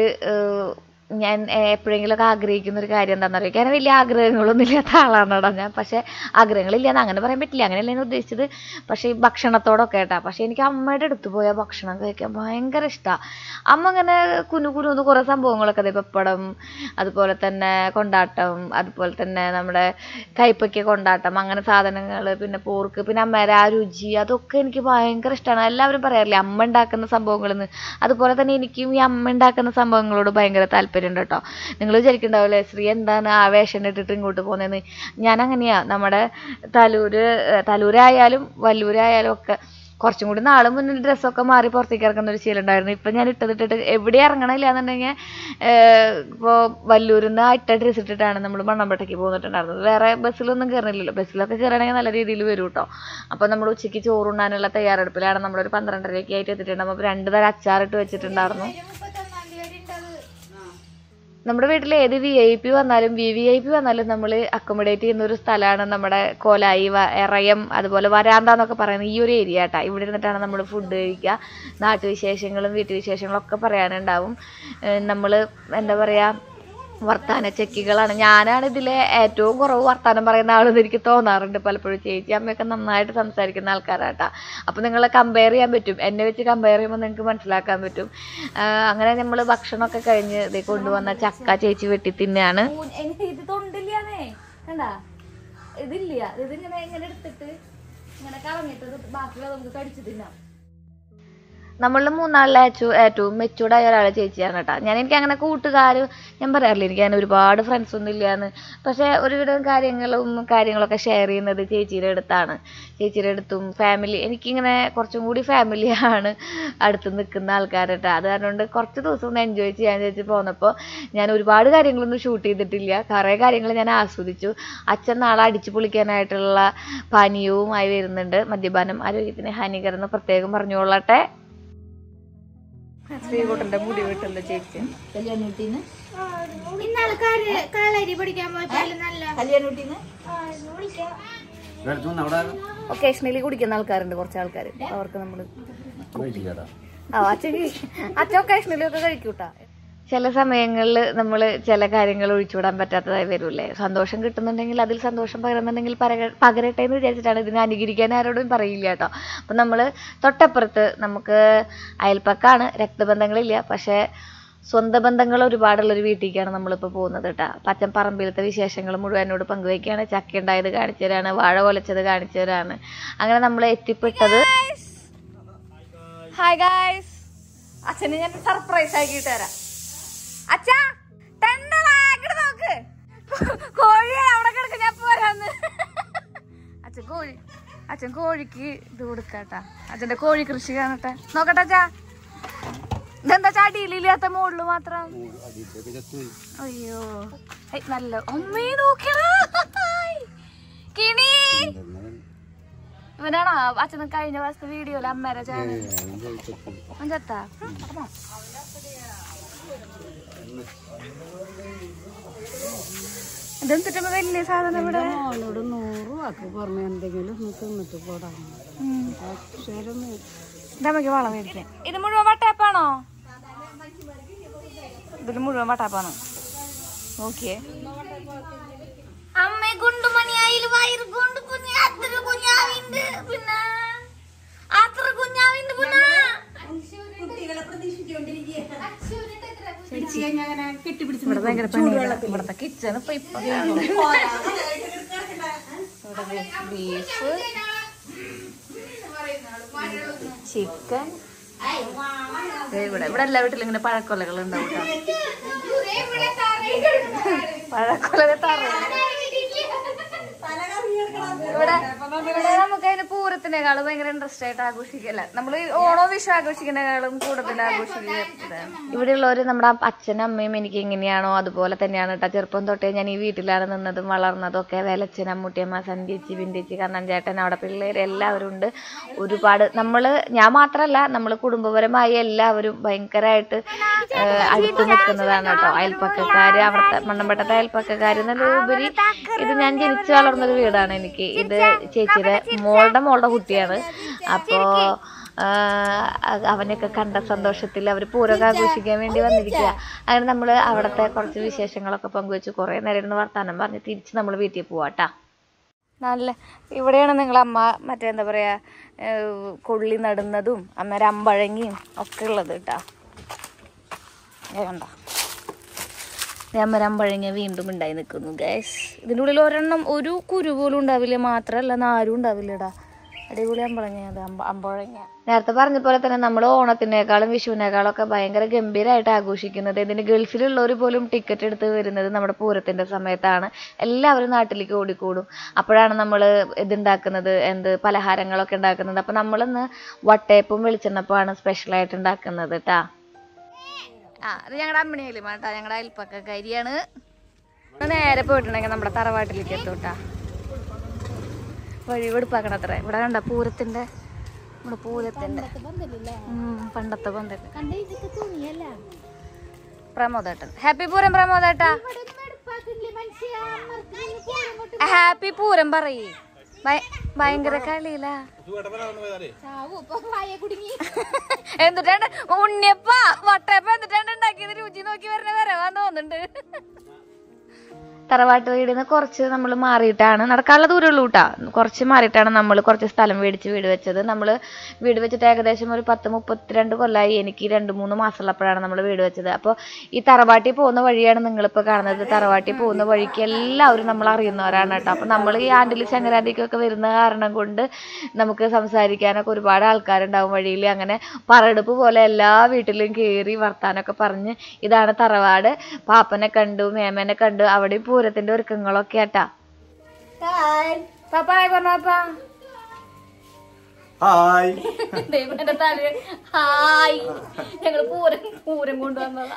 ഞാൻ എപ്പോഴെങ്കിലുമൊക്കെ ആഗ്രഹിക്കുന്ന ഒരു കാര്യം എന്താണെന്ന് അറിയാം കാരണം വലിയ ആഗ്രഹങ്ങളൊന്നും ഇല്ലാത്ത ആളാണ് കേട്ടോ ഞാൻ പക്ഷേ ആഗ്രഹങ്ങളില്ലാന്ന് അങ്ങനെ പറയാൻ പറ്റില്ല അങ്ങനെയല്ല ഞാൻ ഉദ്ദേശിച്ചത് പക്ഷേ ഈ ഭക്ഷണത്തോടൊക്കെ കേട്ടാ പക്ഷേ എനിക്ക് അമ്മയുടെ അടുത്ത് പോയ ഭക്ഷണം കഴിക്കാൻ ഭയങ്കര ഇഷ്ടമാണ് അമ്മ ഇങ്ങനെ കുനു കുനു എന്ന് കുറേ സംഭവങ്ങളൊക്കെ അതെ പപ്പടം അതുപോലെ തന്നെ കൊണ്ടാട്ടം അതുപോലെ തന്നെ നമ്മുടെ കൈപ്പയ്ക്ക കൊണ്ടാട്ടം അങ്ങനെ സാധനങ്ങൾ പിന്നെ പോർക്ക് പിന്നെ അമ്മേരെ ആ രുചി അതൊക്കെ എനിക്ക് ഭയങ്കര ഇഷ്ടമാണ് എല്ലാവരും പറയാറില്ലേ അമ്മ ഉണ്ടാക്കുന്ന സംഭവങ്ങളെന്ന് അതുപോലെ തന്നെ എനിക്കും ഈ അമ്മ ഉണ്ടാക്കുന്ന സംഭവങ്ങളോട് ഭയങ്കര താല്പര്യം ഉണ്ട് കേട്ടോ നിങ്ങൾ വിചാരിക്കുന്നുണ്ടാവില്ലേ ശ്രീ എന്താണ് ആ വേഷം ഇട്ടിട്ട് ഇങ്ങോട്ട് പോകുന്നതെന്ന് ഞാൻ അങ്ങനെയാ നമ്മുടെ തലൂര് ഏഹ് തലൂരായാലും വല്ലൂരായാലും ഒക്കെ കുറച്ചും കൂടി നാളെ മുന്നിൽ ഡ്രസ്സൊക്കെ മാറി പുറത്തേക്ക് ഇറങ്ങുന്ന ഒരു ശീലം ഉണ്ടായിരുന്നു ഇപ്പം ഞാൻ ഇട്ടതിട്ടിട്ട് എവിടെ ഇറങ്ങണില്ല എന്നുണ്ടെങ്കിൽ ഇപ്പോൾ വല്ലൂരിൽ നിന്ന് ഇട്ട ഡ്രസ്സ് ഇട്ടിട്ടാണ് നമ്മൾ മണ്ണമ്പേട്ടയ്ക്ക് പോന്നിട്ടുണ്ടായിരുന്നത് വേറെ ബസ്സിലൊന്നും കയറുന്നില്ലല്ലോ ബസ്സിലൊക്കെ കയറണമെങ്കിൽ നല്ല രീതിയിൽ വരും കേട്ടോ അപ്പോൾ നമ്മൾ ഉച്ചയ്ക്ക് ചോറുണ്ണാനുള്ള തയ്യാറെടുപ്പിലാണ് നമ്മളൊരു പന്ത്രണ്ടരയൊക്കെ ആയിട്ട് എത്തിയിട്ടുണ്ടാകും അപ്പോൾ രണ്ട് തരം അച്ചാറിട്ട് വെച്ചിട്ടുണ്ടായിരുന്നു മുപ്പത്തൊന്നാം തീയതി വരെ ഉണ്ട് നമ്മുടെ വീട്ടിൽ ഏത് വി ഐ പി വന്നാലും വി വി ഐ പി വന്നാലും നമ്മൾ അക്കോമഡേറ്റ് ചെയ്യുന്ന ഒരു സ്ഥലമാണ് നമ്മുടെ കോലായി വ- എറയം അതുപോലെ വരാന്ത എന്നൊക്കെ പറയുന്ന ഈ ഒരു ഏരിയ കേട്ടോ ഇവിടെ ഇരുന്നിട്ടാണ് നമ്മൾ ഫുഡ് കഴിക്കുക നാട്ടുവിശേഷങ്ങളും വീട്ടുവിശേഷങ്ങളും ഒക്കെ പറയാനുണ്ടാവും നമ്മൾ എന്താ പറയുക വർത്താന ചെക്കികളാണ് ഞാനാണ് ഇതിലെ ഏറ്റവും കുറവ് വർത്താനം പറയുന്ന ആളെന്ന് എനിക്ക് തോന്നാറുണ്ട് പലപ്പോഴും ചേച്ചി അമ്മയൊക്കെ നന്നായിട്ട് സംസാരിക്കുന്ന ആൾക്കാരാട്ടാ അപ്പോൾ നിങ്ങളെ കമ്പയർ ചെയ്യാൻ പറ്റും എന്നെ വെച്ച് കമ്പയർ ചെയ്യുമ്പോൾ നിങ്ങൾക്ക് മനസ്സിലാക്കാൻ പറ്റും ആ, അങ്ങനെ നമ്മൾ ഭക്ഷണമൊക്കെ കഴിഞ്ഞ് ഇത് കൊണ്ടുവന്ന ചക്ക ചേച്ചി വെട്ടി തിന്നെയാണ് ഊ- എനിക്ക് ഇത് തൊണ്ടില്ലാന്നേ കണ്ടാ ഇതില്ല ഇതിങ്ങനെ ഇങ്ങനെ എടുത്തിട്ട് ഇങ്ങനെ കളഞ്ഞിട്ട് ഇത് ബാക്കിയുള്ളത് നമുക്ക് കടിച്ചു തിന്നാം നമ്മളുടെ മൂന്നാളിലെ ഏറ്റവും ഏറ്റവും മെച്ചൂർഡായ ഒരാളെ ചേച്ചിയാണ് കേട്ടോ ഞാൻ എനിക്ക് അങ്ങനെ കൂട്ടുകാർ ഞാൻ പറയാറില്ല എനിക്ക് അങ്ങനെ ഒരുപാട് ഫ്രണ്ട്സ് ഒന്നും ഇല്ലാന്ന് പക്ഷേ ഒരുവിധം കാര്യങ്ങളും കാര്യങ്ങളൊക്കെ ഷെയർ ചെയ്യുന്നത് ചേച്ചിയുടെ അടുത്താണ് ചേച്ചിയുടെ അടുത്തും ഫാമിലി എനിക്കിങ്ങനെ കുറച്ചും കൂടി ഫാമിലിയാണ് അടുത്ത് നിൽക്കുന്ന ആൾക്കാരട്ടോ അത് കാരണം കൊണ്ട് കുറച്ച് ദിവസം ഒന്ന് എൻജോയ് ചെയ്യാൻ ചേച്ചി പോന്നപ്പോൾ ഞാൻ ഒരുപാട് കാര്യങ്ങളൊന്നും ഷൂട്ട് ചെയ്തിട്ടില്ല കുറേ കാര്യങ്ങൾ ഞാൻ ആസ്വദിച്ചു അച്ഛൻ നാളെ അടിച്ചു പൊളിക്കാനായിട്ടുള്ള പാനീയവുമായി വരുന്നുണ്ട് മദ്യപാനം ആരോഗ്യത്തിന് ഹാനികരം എന്ന് പ്രത്യേകം പറഞ്ഞുകൊള്ളട്ടെ ശ്രീകുട്ടന്റെ മുടി വെട്ടുന്ന ചേച്ചി കല്യാണൂട്ടിന്ന് ഇന്നാള് കാര് കളരി പഠിക്കാൻ പോയപ്പോ നല്ല കല്യാണൂട്ടിന്ന് അവിടെ ഒക്കേഷണലി കുടിക്കുന്ന ആൾക്കാരുണ്ട് കുറച്ച് ആൾക്കാർ അവർക്ക് നമ്മൾ കഴിച്ചില്ലാടാ ആ അച്ഛൻ അച്ഛൻ ഒക്കേഷണലി ഒക്കെ കഴിക്കൂട്ടാ ചില സമയങ്ങളിൽ നമ്മൾ ചില കാര്യങ്ങൾ ഒഴിച്ചുവിടാൻ പറ്റാത്തതായി വരൂലേ സന്തോഷം കിട്ടുന്നുണ്ടെങ്കിൽ അതിൽ സന്തോഷം പകരുന്നുണ്ടെങ്കിൽ പരക- പകരട്ടെ എന്ന് വിചാരിച്ചിട്ടാണ് ഇതിനെ അനുകരിക്കാൻ ആരോടും പറയില്ല കേട്ടോ അപ്പം നമ്മൾ തൊട്ടപ്പുറത്ത് നമുക്ക് അയൽപ്പക്കാണ് രക്തബന്ധങ്ങളില്ല പക്ഷേ സ്വന്തം ബന്ധങ്ങൾ ഒരുപാടുള്ളൊരു വീട്ടിലേക്കാണ് നമ്മളിപ്പോൾ പോകുന്നത് കേട്ടോ അപ്പം അച്ഛൻ പറമ്പിലത്തെ വിശേഷങ്ങൾ മുഴുവൻ എന്നോട് പങ്കുവയ്ക്കുകയാണ് ചക്ക ഉണ്ടായത് കാണിച്ചു തരാണ് വാഴ കൊലച്ചത് കാണിച്ചു തരാണ് അങ്ങനെ നമ്മൾ എത്തിപ്പെട്ടത് ഹായ് ഗായ്സ് അച്ഛന് ഞാൻ സർപ്രൈസ് ആക്കിയിട്ട് തരാം അച്ഛാ ടെൻഡ വാങ്ങിട്ട് നോക്ക് കോഴിയെ അവിടെ കിടക്ക ഞാൻ പോരാന്ന് അച്ഛൻ കോഴി അച്ഛൻ കോഴിക്ക് ഇത് കൊടുക്കട്ടാ അച്ഛന്റെ കോഴി കൃഷി കാണട്ടെ നോക്കട്ടെ അച്ഛാ ഇതെന്താ ചാടിയില്ലാത്ത മുകളില് മാത്രം അയ്യോ ഏയ്, നല്ല അമ്മേ നോക്കിയടാ കിണി ഇവനാണോ അച്ഛൻ കഴിഞ്ഞ പ്രാവശ്യത്തെ വീഡിയോയില് അമ്മേരെ ചാനൽ അഞ്ചത്താ ഇതെന്തിട്ടുമ്പോ വലിയ സാധനം ഇവിടെ അവനോട് നൂറ് വാക്ക് പറഞ്ഞു എന്തെങ്കിലും ഒന്ന് തിന്നിട്ട് പോടാ അക്ഷരം ഇതമ്മക്ക് വളം മേടിക്കാൻ ഇത് മുഴുവൻ വട്ടാപ്പാണോ ഇതിൽ മുഴുവൻ വട്ടാപ്പാണോ നോക്കിയേ അമ്മ ഗുണ്ടുമണിയായിൽ വയറ് കൊണ്ട് കുഞ്ഞ് അത്ര കുഞ്ഞാവിണ്ട് പിന്നെ അത്ര കുഞ്ഞാവിണ്ട് പിന്നെ ഇവിടെ ഭയങ്കര പണിയാണ് ഇവിടത്തെ കിച്ചൺ ഇപ്പൊ ഇപ്പൊ ബീഫ് ചിക്കൻ ഇവിടെ ഇവിടെ എല്ലാ വീട്ടിലും ഇങ്ങനെ പഴക്കൊലകൾ ഉണ്ടാവും കേട്ടോ പഴക്കൊല തറ ഇവിടെ ഇവിടെ നമുക്ക് അതിന് പൂരത്തിനേക്കാളും ഭയങ്കര ഇൻട്രസ്റ്റ് ആയിട്ട് ആഘോഷിക്കല്ല നമ്മൾ ഓണോ വിഷു ആഘോഷിക്കുന്നതിനേക്കാളും കൂടുതൽ ആഘോഷിക്കുന്നത് ഇവിടെയുള്ളവര് നമ്മുടെ അച്ഛനും അമ്മയും എനിക്ക് എങ്ങനെയാണോ അതുപോലെ തന്നെയാണ് കേട്ടോ ചെറുപ്പം തൊട്ടേ ഞാൻ ഈ വീട്ടിലാണ് നിന്നതും വളർന്നതും ഒക്കെ വേലച്ചൻ അമ്മൂട്ടിയമ്മ സന്ധ്യച്ചി വിന്ധ്യച്ചി കണ്ണൻ ചേട്ടൻ അവിടെ പിള്ളേര് എല്ലാവരും ഉണ്ട് ഒരുപാട് നമ്മള് ഞാൻ മാത്രല്ല നമ്മൾ കുടുംബപരമായി എല്ലാവരും ഭയങ്കരമായിട്ട് ഏഹ്, അടുത്ത് നിൽക്കുന്നതാണ് കേട്ടോ അയൽപ്പക്കക്കാര് അവിടുത്തെ മണ്ണമ്പട്ടത്തെ അയൽപ്പക്കക്കാര് എന്നുള്ളതിലുപരി ഇത് ഞാൻ ജനിച്ചു വളർന്നൊരു വീടാണ് എനിക്ക് ഇത് ചേച്ചിയുടെ മോളുടെ മോളുടെ കുട്ടിയാണ് അപ്പോ ആഹ് അവനെയൊക്കെ കണ്ട സന്തോഷത്തിൽ അവർ പൂരമൊക്കെ ആഘോഷിക്കാൻ വേണ്ടി വന്നിരിക്കുക അങ്ങനെ നമ്മൾ അവിടുത്തെ കുറച്ച് വിശേഷങ്ങളൊക്കെ പങ്കുവെച്ച് കുറേ നേരം ഇരുന്ന് വർത്താനം പറഞ്ഞ് തിരിച്ച് നമ്മൾ വീട്ടിൽ പോവാട്ടാ നല്ല ഇവിടെയാണ് നിങ്ങളെ അമ്മ മറ്റേ എന്താ പറയാ ഏഹ് കൊള്ളി നടുന്നതും അന്നേരം അമ്പഴങ്ങിയും ഒക്കെ ഉള്ളത് കേട്ടാ കണ്ട അമ്മ അമ്പഴങ്ങ വീണ്ടും ഉണ്ടായി നിൽക്കുന്നു ഗൈസ് ഇതിൻ്റെ ഉള്ളിൽ ഒരെണ്ണം ഒരു കുരു പോലും ഉണ്ടാവില്ല മാത്രമല്ല നാരും ഉണ്ടാവില്ലടാ അടിപൊളി അമ്പഴങ്ങ അത് അമ്പ അമ്പഴങ്ങ നേരത്തെ പറഞ്ഞ പോലെ തന്നെ നമ്മൾ ഓണത്തിനേക്കാളും വിഷുവിനേക്കാളും ഒക്കെ ഭയങ്കര ഗംഭീരമായിട്ട് ആഘോഷിക്കുന്നത് ഇതിന് ഗൾഫിലുള്ളവർ പോലും ടിക്കറ്റ് എടുത്ത് വരുന്നത് നമ്മുടെ പൂരത്തിന്റെ സമയത്താണ് എല്ലാവരും നാട്ടിലേക്ക് ഓടിക്കൂടും അപ്പോഴാണ് നമ്മൾ ഇതുണ്ടാക്കുന്നത് എന്ത് പലഹാരങ്ങളൊക്കെ ഉണ്ടാക്കുന്നത് അപ്പം നമ്മളിന്ന് വട്ടയപ്പും വെളിച്ചെണ്ണപ്പമാണ് സ്പെഷ്യലായിട്ട് ഉണ്ടാക്കുന്നത് കേട്ടാ ആ ഇത് ഞങ്ങളുടെ അമ്മിണിയല്ലേ മാട്ടാ ഞങ്ങളുടെ അയൽപ്പക്കരിയാണ് നേരെ പോയിട്ടുണ്ടെങ്കിൽ നമ്മുടെ തറവാട്ടിലേക്ക് എത്തൂട്ടാ വഴി വെടുപ്പാക്കണം അത്ര ഇവിടെ കണ്ട പൂരത്തിന്റെ നമ്മുടെ പൂരത്തിന്റെ ഉം, പണ്ടത്തെ പന്തല് കണ്ട ഇതൊക്കെ തുണിയല്ല പ്രമോദേട്ടൻ ഹാപ്പി പൂരം പ്രമോദേട്ടാ ഇവിടെ ഒന്നും എടുപ്പാക്കില്ലേ മനുഷ്യ അമ്മർക്ക് ഇങ്ങനെ പൂരം കൊണ്ട് ഹാപ്പി പൂരം പറയേ ഭയങ്കര കളിയില ചാവൂ ഇപ്പൊ വായ കുടുങ്ങി എന്നിട്ടാണ് ഉണ്ണിയപ്പ വട്ടയപ്പ എന്നിട്ടാണ് ഉണ്ടാക്കിയത് രുചി നോക്കി വരുന്ന വരവാന്ന് തോന്നുന്നുണ്ട് തറവാട്ട് വീടിൽ നിന്ന് കുറച്ച് നമ്മൾ മാറിയിട്ടാണ് നടക്കാനുള്ള ദൂരമുള്ളൂ കേട്ടോ കുറച്ച് മാറിയിട്ടാണ് നമ്മൾ കുറച്ച് സ്ഥലം മേടിച്ച് വീട് വെച്ചത് നമ്മൾ വീട് വെച്ചിട്ട് ഏകദേശം ഒരു പത്ത് മുപ്പത്തിരണ്ട് കൊല്ലമായി എനിക്ക് രണ്ട് മൂന്ന് മാസമുള്ളപ്പോഴാണ് നമ്മൾ വീട് വെച്ചത് അപ്പോൾ ഈ തറവാട്ടിൽ പോകുന്ന വഴിയാണ് നിങ്ങളിപ്പോൾ കാണുന്നത് തറവാട്ടിൽ പോകുന്ന വഴിക്ക് എല്ലാവരും നമ്മൾ അറിയുന്നവരാണ് കേട്ടോ അപ്പോൾ നമ്മൾ ഈ ആണ്ടിൽ ശങ്കരാന്തിക്കൊക്കെ വരുന്ന കാരണം കൊണ്ട് നമുക്ക് സംസാരിക്കാനൊക്കെ ഒരുപാട് ആൾക്കാരുണ്ടാവും വഴിയിൽ അങ്ങനെ പറയെടുപ്പ് പോലെ എല്ലാ വീട്ടിലും കയറി വർത്താനൊക്കെ പറഞ്ഞ് ഇതാണ് തറവാട് പാപ്പനെ കണ്ടു മേമനെ കണ്ടു അവിടെ പൂരത്തിന്റെ ഒരുക്കങ്ങളൊക്കെ ആട്ടാ പാപ്പ ഹായ് പറഞ്ഞോ പാപ്പ ഹായ് ദൈവത്തിന്റെ തല ഹായ് ഞങ്ങള് പൂരം പൂരം കൊണ്ടുവന്നതാ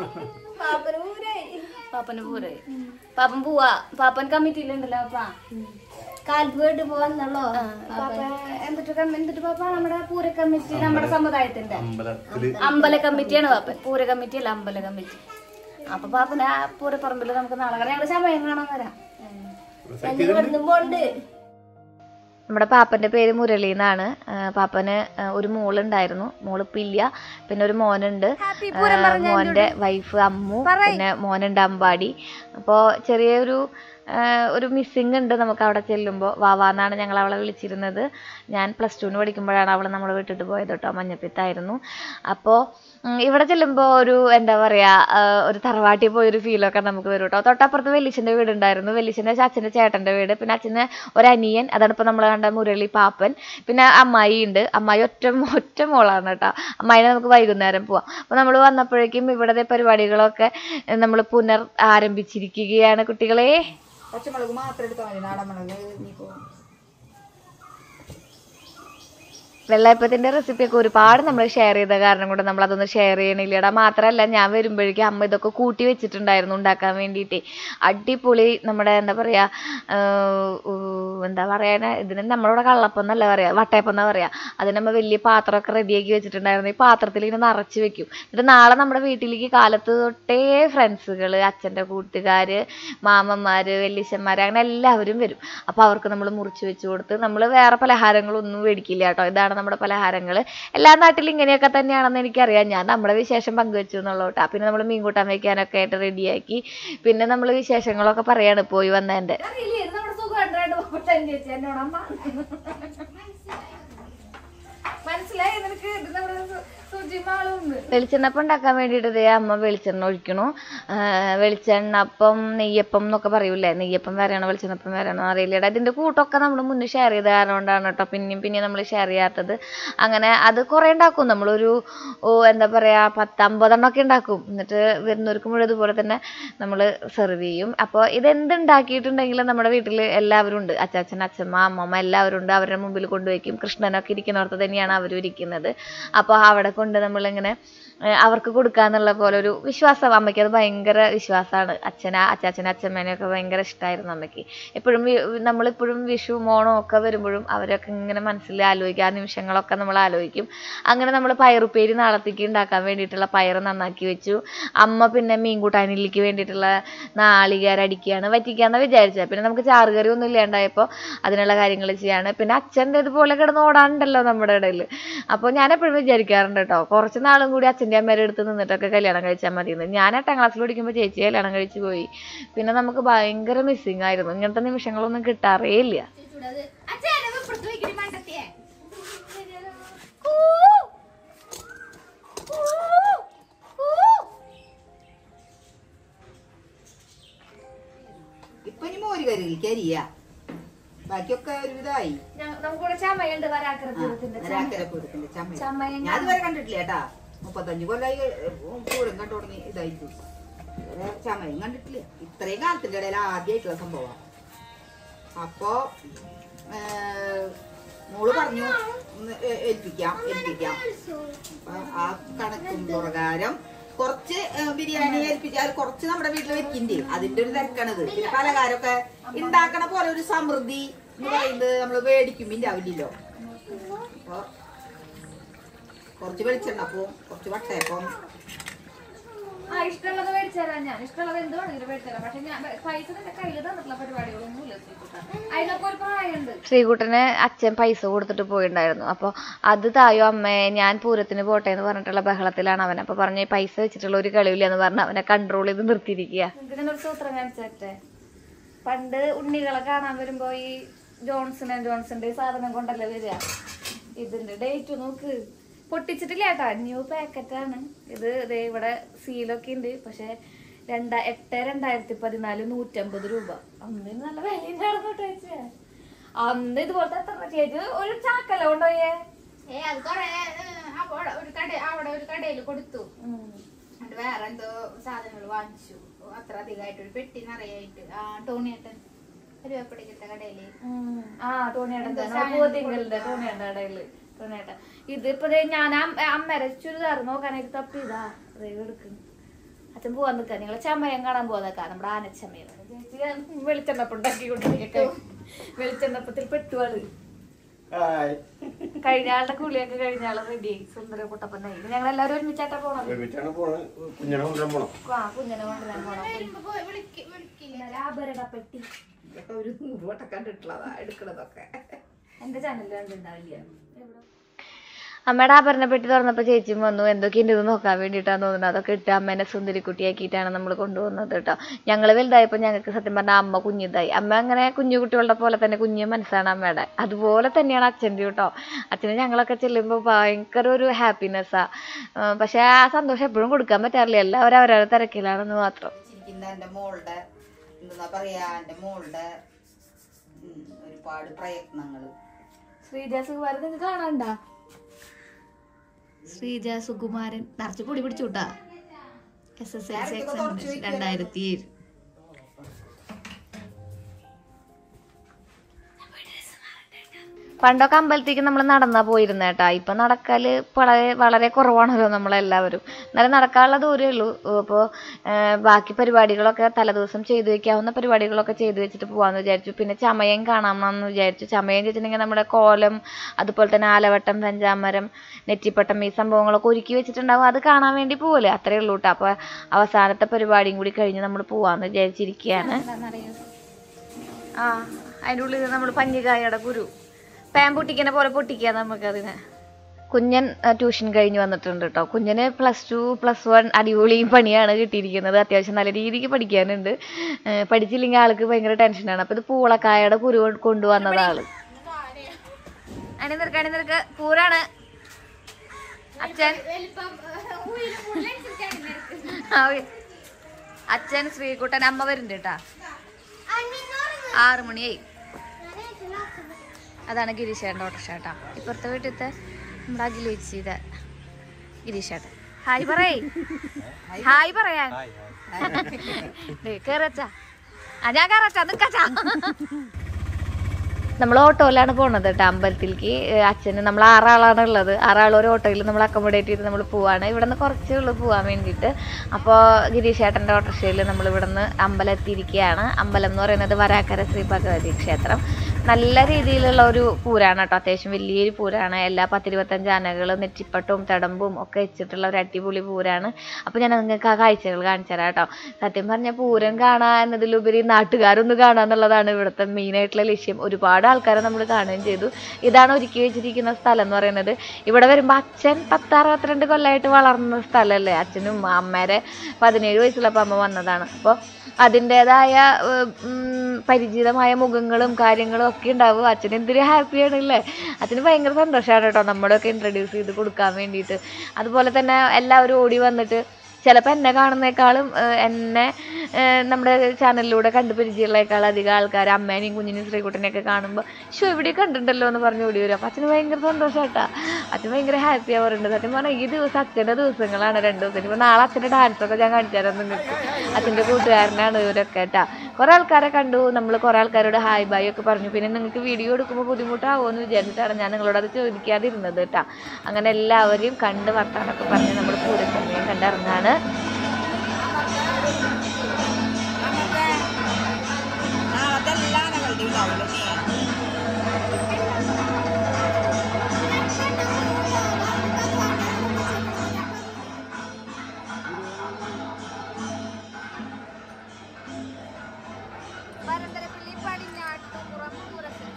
പാപ്പന് പൂരായി പാപ്പൻ പോവാ പാപ്പൻ കമ്മിറ്റിയിലുണ്ടല്ലോ പാപ്പ കാൽപ്പേട്ട് പോവാന്നല്ലോ പാപ്പ എന്നിട്ട് കം- എന്നിട്ട് പാപ്പ നമ്മുടെ പൂര കമ്മിറ്റി നമ്മുടെ സമുദായത്തിന്റെ അമ്പലത്തില് അമ്പല കമ്മിറ്റിയാണ് പാപ്പൻ പൂര കമ്മിറ്റി അല്ല അമ്പല കമ്മിറ്റി അപ്പൊ പാപ്പന ആ പൂരപ്പറമ്പിൽ നമുക്ക് നാളെ കാണാം ഞങ്ങള് സമയം കാണാൻ വരാം ഇവിടുന്ന് പോണ്ട് നമ്മുടെ പാപ്പന്റെ പേര് മുരളി എന്നാണ് ആ, പാപ്പന് ആ, ഒരു മോളുണ്ടായിരുന്നു മോള് ഇപ്പൊ ഇല്ല പിന്നെ ഒരു മോനുണ്ട് ആ, മോന്റെ വൈഫ് അമ്മു പിന്നെ മോനുണ്ട് അമ്പാടി അപ്പോൾ ചെറിയൊരു ആ, ഒരു മിസ്സിങ് ഉണ്ട് നമുക്ക് അവിടെ ചെല്ലുമ്പോൾ വാവാന്നാണ് ഞങ്ങൾ അവളെ വിളിച്ചിരുന്നത് ഞാൻ പ്ലസ് ടുവിന് പഠിക്കുമ്പോഴാണ് അവൾ നമ്മളെ വിട്ടിട്ട് പോയത് കേട്ടോ മഞ്ഞപ്പിത്തായിരുന്നു അപ്പോൾ ഇവിടെ ചെല്ലുമ്പോൾ ഒരു എന്താ പറയാ ആ, ഒരു തറവാട്ടിൽ പോയൊരു ഫീലൊക്കെ നമുക്ക് വരും കേട്ടോ തൊട്ടപ്പുറത്ത് വെല്ലിച്ചൻ്റെ വീടുണ്ടായിരുന്നു വെല്ലിച്ചൻ്റെ അച്ഛൻ്റെ ചേട്ടൻ്റെ വീട് പിന്നെ അച്ഛന് ഒരു അനിയൻ അതാണ് ഇപ്പോൾ നമ്മൾ കണ്ട മുരളി പാപ്പൻ പിന്നെ അമ്മായി ഉണ്ട് അമ്മായി ഒറ്റ മോ- ഒറ്റ മോളാണ് കേട്ടോ അമ്മായിനെ നമുക്ക് വൈകുന്നേരം പോവാം അപ്പോൾ നമ്മൾ വന്നപ്പോഴേക്കും ഇവിടുത്തെ പരിപാടികളൊക്കെ നമ്മൾ പുനർ ആരംഭിച്ചിരിക്കുകയാണ് കുട്ടികളെ പച്ചമുളക് മാത്രം എടുത്താൽ മതി നാടൻ മുളക് ഇനിയിപ്പോ വെള്ളയപ്പത്തിന്റെ റെസിപ്പിയൊക്കെ ഒരുപാട് നമ്മൾ ഷെയർ ചെയ്ത കാരണം കൊണ്ട് നമ്മൾ അതൊന്നും ഷെയർ ചെയ്യണില്ലടാ മാത്രമല്ല ഞാൻ വരുമ്പോഴേക്കും അമ്മ ഇതൊക്കെ കൂട്ടി വെച്ചിട്ടുണ്ടായിരുന്നു ഉണ്ടാക്കാൻ വേണ്ടിയിട്ട് അടിപൊളി നമ്മുടെ എന്താ പറയാ ആഹ് ഉ- എന്താ പറയാ ഇതിന് നമ്മളിവിടെ കള്ളപ്പം എന്നല്ല പറയാ വട്ടയപ്പം എന്നാ പറയാ അതിന് നമ്മ വലിയ പാത്രമൊക്കെ റെഡിയാക്കി വെച്ചിട്ടുണ്ടായിരുന്നു ഈ പാത്രത്തിൽ ഇങ്ങനെ നിറച്ച് വെക്കും എന്നിട്ട് നാളെ നമ്മുടെ വീട്ടിലേക്ക് കാലത്ത് തൊട്ടേ ഫ്രണ്ട്സുകൾ അച്ഛൻ്റെ കൂട്ടുകാര് മാമന്മാര് വല്യച്ഛന്മാര് അങ്ങനെ എല്ലാവരും വരും അപ്പോൾ അവർക്ക് നമ്മൾ മുറിച്ച് വെച്ച് കൊടുത്ത് നമ്മൾ വേറെ പലഹാരങ്ങളൊന്നും മേടിക്കില്ല കേട്ടോ ഇതാണ് നമ്മുടെ പലഹാരങ്ങൾ എല്ലാ നാട്ടിലും ഇങ്ങനെയൊക്കെ തന്നെയാണെന്ന് എനിക്കറിയാം ഞാൻ നമ്മുടെ വിശേഷം പങ്കുവെച്ചു എന്നുള്ളൂ കേട്ടോ പിന്നെ നമ്മൾ മീൻ കൂട്ടാൻ വെക്കാനൊക്കെ ആയിട്ട് റെഡിയാക്കി പിന്നെ നമ്മൾ വിശേഷങ്ങളൊക്കെ പറയാണ് പോയി വന്നതിൻ്റെ നമ്മുടെ സുഖമായിട്ട് പോട്ടെ ചേച്ചി എന്നോട് അമ്മ മനസ്സിലായി നിനക്ക് ഇത് നമ്മുടെ സു- സുജിമാളും ഉണ്ട് വെളിച്ചെണ്ണപ്പം ഉണ്ടാക്കാൻ വേണ്ടിയിട്ട് ദേ അമ്മ വെളിച്ചെണ്ണ ഒഴിക്കണു ആ, വെളിച്ചെണ്ണപ്പം നെയ്യപ്പം എന്നൊക്കെ പറയൂലേ നെയ്യപ്പം വരെയാണോ വെളിച്ചെണ്ണപ്പം വരെയാണോ അറിയില്ല ഇതിന്റെ കൂട്ടൊക്കെ നമ്മൾ മുന്നേ ഷെയർ ചെയ്ത കാരണം കൊണ്ടാണ് കേട്ടോ പിന്നെയും പിന്നെയും നമ്മൾ ഷെയർ ചെയ്യാത്തത് അങ്ങനെ അത് കുറേ ഉണ്ടാക്കും നമ്മളൊരു ഓ എന്താ പറയാ പത്തമ്പതെണ്ണം ഒക്കെ ഉണ്ടാക്കും എന്നിട്ട് വരുന്നവർക്ക് മുഴുവൻ ഇതുപോലെ തന്നെ നമ്മൾ സെർവ് ചെയ്യും അപ്പോൾ ഇതെന്ത് ഉണ്ടാക്കിയിട്ടുണ്ടെങ്കിലും നമ്മുടെ വീട്ടിൽ എല്ലാവരും ഉണ്ട് അച്ചാച്ചൻ അച്ഛമ്മ അമ്മമ്മ എല്ലാവരും ഉണ്ട് അവരുടെ മുമ്പിൽ കൊണ്ടുവയ്ക്കും കൃഷ്ണനൊക്കെ ഇരിക്കുന്നിടത്ത് തന്നെയാണ് അവരും ഇരിക്കുന്നത് അപ്പോൾ അവിടെ കൊണ്ട് നമ്മളിങ്ങനെ ഏഹ് അവർക്ക് കൊടുക്കാന്നുള്ള പോലെ ഒരു വിശ്വാസം അമ്മയ്ക്ക് അത് ഭയങ്കര വിശ്വാസമാണ് അച്ഛന അച്ചാച്ചനെ അച്ഛമ്മേനെയൊക്കെ ഭയങ്കര ഇഷ്ടമായിരുന്നു അമ്മയ്ക്ക് എപ്പോഴും നമ്മളിപ്പോഴും വിഷു ഓണം ഒക്കെ വരുമ്പോഴും അവരൊക്കെ ഇങ്ങനെ മനസ്സിൽ ആലോചിക്കും ആ നിമിഷങ്ങളൊക്കെ നമ്മൾ ആലോചിക്കും അങ്ങനെ നമ്മൾ പയറുപ്പേരി നാളത്തേക്ക് ഉണ്ടാക്കാൻ വേണ്ടിയിട്ടുള്ള പയർ നന്നാക്കി വെച്ചു അമ്മ പിന്നെ മീൻ കൂട്ടാനിലേക്ക് വേണ്ടിയിട്ടുള്ള നാളികേരം അടിക്കുകയാണ് വറ്റിക്കാന്ന് വിചാരിച്ചത് പിന്നെ നമുക്ക് ചാറുകറി ഒന്നും ഇല്ലാണ്ടായപ്പോൾ അതിനുള്ള കാര്യങ്ങൾ ചെയ്യാണ് പിന്നെ അച്ഛൻ്റെ ഇതുപോലെ കിടന്ന് ഓടാനുണ്ടല്ലോ നമ്മുടെ ഇടയിൽ അപ്പോൾ ഞാൻ എപ്പോഴും വിചാരിക്കാറുണ്ട് കേട്ടോ കുറച്ച് നാളും കൂടി അച്ഛൻ്റെ അമ്മയുടെ അടുത്ത് നിന്നിട്ടൊക്കെ കല്യാണം കഴിച്ചാൽ മതിയെന്ന് ഞാൻ എട്ടാം ക്ലാസ്സിൽ പഠിക്കുമ്പോൾ ചേച്ചി കല്യാണം കഴിച്ചു പോയി പിന്നെ നമുക്ക് ഭയങ്കര മിസ്സിങ് ആയിരുന്നു ഇങ്ങനത്തെ നിമിഷങ്ങളൊന്നും കിട്ടാറേ ഇല്ല അച്ഛനെ ഇപ്പുറത്ത് വയ്ക്കണി മണ്ടത്തിയെ ഇപ്പൊ ഇനി മോര് കറി കരിയ ബാക്കിയൊക്കെ ഒരുവിധമായി നമുക്കിവിടെ ചമയുണ്ട് വരാക്കരത്തിന്റെ ഒരാക്കരപ്പൂരത്തിന്റെ ചമ്മ ചമയം ഞാൻ ഇതുവരെ കണ്ടിട്ടില്ല കേട്ടാ മുപ്പത്തഞ്ച് കൊല്ലായി ഉം, പൂരം കണ്ടു തുടങ്ങി ഇതായിരിക്കും ഇതുവരെ ചമയം കണ്ടിട്ടില്ല ഇത്രയും കാലത്തിന്റെ ഇടയിൽ ആദ്യമായിട്ടുള്ള സംഭവം അപ്പോ ഏ, മോള് പറഞ്ഞു ഒന്ന് ഏ- ഏൽപ്പിക്കാം ഏൽപ്പിക്കാം അപ്പൊ ആ കണക്കും പ്രകാരം കുറച്ച് ഏ, ബിരിയാണി ഏൽപ്പിച്ചാൽ കുറച്ച് നമ്മുടെ വീട്ടിൽ വെക്കിണ്ട് അതിന്റെ ഒരു തിരക്കാണിത് പിന്നെ പലഹാരമൊക്കെ ഉണ്ടാക്കണ പോലെ ഒരു സമൃദ്ധി എന്ന് പറയുന്നത് നമ്മള് മേടിക്കും ആവില്ലല്ലോ അപ്പൊ കുറച്ച് വെളിച്ചെണ്ണപ്പവും കുറച്ച് വട്ടയപ്പം ആ ഇഷ്ടമുള്ളത് മേടിച്ചുതരാം ഞാൻ ഇഷ്ടമുള്ളത് എന്ത് വേണമെങ്കിലും മേടിച്ചുതരാം പക്ഷെ ഞാൻ പൈസ നിന്റെ കയ്യിൽ തന്നിട്ടുള്ള പരിപാടികളൊന്നും ഇല്ല ശ്രീകുട്ട അതിനൊക്കെ ഒരു പ്രായമുണ്ട് ശ്രീകുട്ടന് അച്ഛൻ പൈസ കൊടുത്തിട്ട് പോയിണ്ടായിരുന്നു അപ്പോൾ അത് തായോ അമ്മേ ഞാൻ പൂരത്തിന് പോട്ടെ എന്ന് പറഞ്ഞിട്ടുള്ള ബഹളത്തിലാണ് അവൻ അപ്പോൾ പറഞ്ഞു "ഈ പൈസ വെച്ചിട്ടുള്ള ഒരു കളിയില്ല എന്ന് പറഞ്ഞ് അവനെ കൺട്രോൾ ചെയ്ത് നിർത്തിയിരിക്കുക ഇതിനൊരു സൂത്രം കാണിച്ചേ പണ്ട് ഉണ്ണികളെ കാണാൻ വരുമ്പോ ഈ ജോൺസൺ ആൻഡ് ജോൺസന്റെ സാധനം കൊണ്ടല്ലേ വരിക ഇതിന്റെ ഡേറ്റ് നോക്ക് പൊട്ടിച്ചിട്ടില്ല കേട്ടാ ന്യൂ പാക്കറ്റാണ് ഇത് ദേ ഇവിടെ സീലൊക്കെ ഉണ്ട് പക്ഷെ രണ്ടാ എട്ട് രണ്ടായിരത്തി പതിനാല് നൂറ്റമ്പത് രൂപ അന്ന് നല്ല വിലയുണ്ടായിരുന്നു കേട്ടോ ചേച്ചി അന്ന് ഇതുപോലത്തെ എത്ര ചേച്ചി ഒരു ചാക്കല്ല കൊണ്ടുപോയേ ഏ അത് കൊറേ അവിടെ ഒരു കട അവിടെ ഒരു കടയിൽ കൊടുത്തു എന്നിട്ട് വേറെ എന്തോ സാധനങ്ങൾ വാങ്ങിച്ചു അത്ര അധികമായിട്ട് ഒരു പെട്ടി നിറയായിട്ട് ആ ടോണിയേട്ടൻ കരുവേപ്പടിക്കത്തെ കടയില് ആ ടോണിയുടെ പൂവത്തിങ്കലിന്റെ ടോണിയുടെ ഇടയില് ടോണിയേട്ട ഇതിപ്പോ ദേ ഞാൻ അമ്മരെ ചുരിദാർ നോക്കാനായിട്ട് തപ്പിയതാ അതേ എടുക്കുന്നു അച്ഛൻ പോവാൻ നിൽക്കാൻ നിങ്ങളെ ചമയം കാണാൻ പോകാൻ നമ്മുടെ ആനച്ചമയം ചേച്ചി വെളിച്ചെണ്ണപ്പം ഉണ്ടാക്കിക്കൊണ്ടിരിക്കട്ടെ വെളിച്ചെണ്ണപ്പത്തിൽ പെട്ടുവാള് ഹായ് കഴിഞ്ഞ ആളുടെ കുളിയൊക്കെ കഴിഞ്ഞ ആള് റെഡി സുന്ദര കുട്ടപ്പനായി ഞങ്ങൾ എല്ലാവരും ഒരുമിച്ചാട്ടാ പോണത് ഒരുമിച്ചാണ് പോണത് കുഞ്ഞിനെ കൊണ്ടുവരാൻ പോണം ആ കുഞ്ഞിനെ കൊണ്ടുവരാൻ പോണം വരുമ്പോ പോയി വിളിക്ക് വിളിക്കില്ല ആഭരണ പെട്ടി ഇതൊക്കെ ഒരു നൂറ് വട്ടം കണ്ടിട്ടുള്ളതാ എടുക്കണതൊക്കെ എന്റെ ചാനലിൽ കണ്ടിട്ടുണ്ടാവില്ല അമ്മയുടെ ആഭരണ പെട്ടി തുറന്നപ്പോ ചേച്ചിയും വന്നു എന്തൊക്കെയുണ്ട് ഇത് നോക്കാൻ വേണ്ടിയിട്ടാണ് തോന്നുന്നത് അതൊക്കെ ഇട്ട് അമ്മേനെ സുന്ദരിക്കുട്ടിയാക്കിയിട്ടാണ് നമ്മൾ കൊണ്ടുപോകുന്നത് കേട്ടോ ഞങ്ങൾ വലുതായപ്പോൾ ഞങ്ങൾക്ക് സത്യം പറഞ്ഞാൽ അമ്മ കുഞ്ഞിതായി അമ്മ അങ്ങനെ കുഞ്ഞു കുട്ടികളുടെ പോലെ തന്നെ കുഞ്ഞു മനസ്സാണ് അമ്മയുടെ അതുപോലെ തന്നെയാണ് അച്ഛൻ്റെ കേട്ടോ അച്ഛന് ഞങ്ങളൊക്കെ ചെല്ലുമ്പോൾ ഭയങ്കര ഒരു ഹാപ്പിനെസ്സാ പക്ഷെ ആ സന്തോഷം എപ്പോഴും കൊടുക്കാൻ പറ്റാറില്ല എല്ലാവരും അവരവരുടെ തിരക്കിലാണെന്ന് മാത്രം ചിരിക്കുന്ന എന്റെ മോളുടെ എന്താ പറയാ എന്റെ മോളുടെ ഉം, ഒരുപാട് പ്രയത്നങ്ങള് ശ്രീജ സുകുമാരൻ നിങ്ങൾക്ക് കാണാണ്ടാ ശ്രീജ സുകുമാരൻ നിറച്ച് പൊടി പിടിച്ചു കൂട്ടാ S S L C exam രണ്ടായിരത്തി ഏഴ് പണ്ടൊക്കെ അമ്പലത്തേക്ക് നമ്മൾ നടന്നാ പോയിരുന്ന കേട്ടാ ഇപ്പൊ നടക്കല് വളരെ വളരെ കുറവാണല്ലോ നമ്മളെല്ലാവരും എന്നാലും നടക്കാനുള്ള ദൂരമേ ഉള്ളൂ അപ്പോൾ ബാക്കി പരിപാടികളൊക്കെ തലേദിവസം ചെയ്തു വെക്കാവുന്ന പരിപാടികളൊക്കെ ചെയ്തു വെച്ചിട്ട് പോവാന്ന് വിചാരിച്ചു പിന്നെ ചമയം കാണാമെന്ന് വിചാരിച്ചു ചമയം വെച്ചിട്ടുണ്ടെങ്കിൽ നമ്മുടെ കോലം അതുപോലെ തന്നെ ആലവട്ടം പഞ്ചാമരം നെറ്റിപ്പട്ടം ഈ സംഭവങ്ങളൊക്കെ ഒരുക്കി വെച്ചിട്ടുണ്ടാവും അത് കാണാൻ വേണ്ടി പോവല്ലേ അത്രേ ഉള്ളൂ കേട്ടോ അപ്പൊ അവസാനത്തെ പരിപാടിയും കൂടി കഴിഞ്ഞ് നമ്മൾ പോവാന്ന് വിചാരിച്ചിരിക്കുകയാണ് ആ അതിൻ്റെ ഉള്ളിൽ നമ്മൾ പഞ്ഞിക്കായയുടെ കുരു പാൻ പൊട്ടിക്കണ പോലെ പൊട്ടിക്കുക നമുക്കതിനെ കുഞ്ഞൻ ആ, ട്യൂഷൻ കഴിഞ്ഞ് വന്നിട്ടുണ്ട് കേട്ടോ കുഞ്ഞന് പ്ലസ് ടു പ്ലസ് വൺ അടിപൊളി പണിയാണ് കിട്ടിയിരിക്കുന്നത് അത്യാവശ്യം നല്ല രീതിക്ക് പഠിക്കാനുണ്ട് ഏ, പഠിച്ചില്ലെങ്കിൽ ആൾക്ക് ഭയങ്കര ടെൻഷനാണ് അപ്പൊ ഇത് പൂളക്കായയുടെ കുരു കൊണ്ട് കൊണ്ടുവന്നത് ആള് അണി നിൽക്ക അണി നിൽക്ക പൂരാണ് അച്ഛൻ വലിപ്പം ഉയരം കൂടുതലനുസരിച്ചാണ് നിനക്ക്. ആ, ഉയ്. അച്ഛൻ ശ്രീകുട്ടൻ അമ്മ വരുന്നുണ്ട് കേട്ടാ ആറു മണിയായി അതാണ് ഗിരീഷേട്ടൻ്റെ ഓട്ടോഷേട്ടാ ഇപ്പുറത്തെ വീട്ടിലത്തെ നമ്മുടെ അഖിൽ വെച്ചിത ഗിരീഷേട്ടൻ ഹായ് പറയ് ഹായ് പറയാൻ കേറച്ചാ ആ ഞാൻ കയറച്ചാ നിക്കച്ചാ നമ്മൾ ഓട്ടോയിലാണ് പോണത് കേട്ടോ അമ്പലത്തിലേക്ക് ഏഹ് അച്ഛന് നമ്മൾ ആറാളാണ് ഉള്ളത് ആറാൾ ഒരു ഓട്ടോയിൽ നമ്മൾ അക്കോമഡേറ്റ് ചെയ്ത് നമ്മൾ പോവാണ് ഇവിടെ നിന്ന് കുറച്ചേ ഉള്ളൂ പോകാൻ വേണ്ടിയിട്ട് അപ്പോൾ ഗിരീഷ് ചേട്ടൻ്റെ ഓട്ടോറിക്ഷയിൽ നമ്മൾ ഇവിടെ നിന്ന് അമ്പലം എത്തിയിരിക്കുകയാണ് അമ്പലം എന്ന് പറയുന്നത് വരാക്കര ശ്രീ ഭഗവതി ക്ഷേത്രം നല്ല രീതിയിലുള്ള ഒരു പൂരാണ് കേട്ടോ അത്യാവശ്യം വലിയൊരു പൂരാണ് എല്ലാ പത്തിരുപത്തഞ്ച് ആനകളും നെറ്റിപ്പട്ടും തടമ്പും ഒക്കെ വെച്ചിട്ടുള്ള ഒരു അടിപൊളി പൂരാണ് അപ്പോൾ ഞാൻ നിങ്ങൾക്ക് ആ കാഴ്ചകൾ കാണിച്ചു തരാം കേട്ടോ സത്യം പറഞ്ഞാൽ പൂരം കാണുക എന്നതിലുപരി നാട്ടുകാരൊന്ന് കാണുക എന്നുള്ളതാണ് ഇവിടുത്തെ മെയിനായിട്ടുള്ള ലക്ഷ്യം ഒരുപാട് ആൾക്കാരെ നമ്മൾ കാണുകയും ചെയ്തു ഇതാണ് ഒരുക്കി വെച്ചിരിക്കുന്ന സ്ഥലം എന്ന് പറയുന്നത് ഇവിടെ വരുമ്പോൾ അച്ഛൻ പത്തറുപത്തിരണ്ട് കൊല്ലമായിട്ട് വളർന്ന സ്ഥലമല്ലേ അച്ഛനും അമ്മേരെ പതിനേഴ് വയസ്സുള്ളപ്പോൾ അമ്മ വന്നതാണ് അപ്പോൾ അതിൻ്റെതായ പരിചിതമായ മുഖങ്ങളും കാര്യങ്ങളും ഒക്കെ ഉണ്ടാവും അച്ഛൻ എന്തൊരു ഹാപ്പിയാണ് അല്ലേ അച്ഛന് ഭയങ്കര സന്തോഷമാണ് കേട്ടോ നമ്മുടെയൊക്കെ ഇൻട്രൊഡ്യൂസ് ചെയ്ത് കൊടുക്കാൻ വേണ്ടിയിട്ട് അതുപോലെ തന്നെ എല്ലാവരും ഓടി വന്നിട്ട് ചിലപ്പോൾ എന്നെ കാണുന്നേക്കാളും ഏഹ്, എന്നെ ഏഹ്, നമ്മുടെ ചാനലിലൂടെ കണ്ടു പരിചയമുള്ളേക്കാൾ അധികം ആൾക്കാർ അമ്മേനെയും കുഞ്ഞിനെയും ശ്രീകുട്ടനെയൊക്കെ കാണുമ്പോൾ ഷോ ഇവിടെ കണ്ടിട്ടുണ്ടല്ലോ എന്ന് പറഞ്ഞ് ഓടി വരും അപ്പം അച്ഛന് ഭയങ്കര സന്തോഷമായിട്ടാ അച്ഛൻ ഭയങ്കര ഹാപ്പി ആവാറുണ്ട് സത്യം പറഞ്ഞാൽ ഈ ദിവസം അച്ഛൻ്റെ ദിവസങ്ങളാണ് രണ്ട് ദിവസം ഇനിയിപ്പോൾ നാളെ അച്ഛൻ്റെ ഡാൻസൊക്കെ ഞാൻ കാണിച്ചു തരാം നിങ്ങൾക്ക് അച്ഛൻ്റെ കൂട്ടുകാരനാണ് ഇവരൊക്കെ കേട്ടാ കുറേ ആൾക്കാരെ കണ്ടു നമ്മൾ കുറേ ആൾക്കാരോട് ഹായ് ബായ് ഒക്കെ പറഞ്ഞു പിന്നെ നിങ്ങൾക്ക് വീഡിയോ എടുക്കുമ്പോൾ ബുദ്ധിമുട്ടാവുമോ എന്ന് വിചാരിച്ചിട്ടാണ് ഞാൻ നിങ്ങളോട് അത് ചോദിക്കാതിരുന്നത് കേട്ടാ അങ്ങനെ എല്ലാവരെയും കണ്ട് വർത്താനൊക്കെ പറഞ്ഞ് നമ്മൾ പൂരച്ചമ്മയും കണ്ടിറങ്ങാണ് നാളത്തെ എല്ലാ ആനകളുടെയും ഉണ്ടാവില്ലേ പരമ്പരപ്പള്ളി പടിഞ്ഞാട്ടുപുറം പൂരത്തിൽ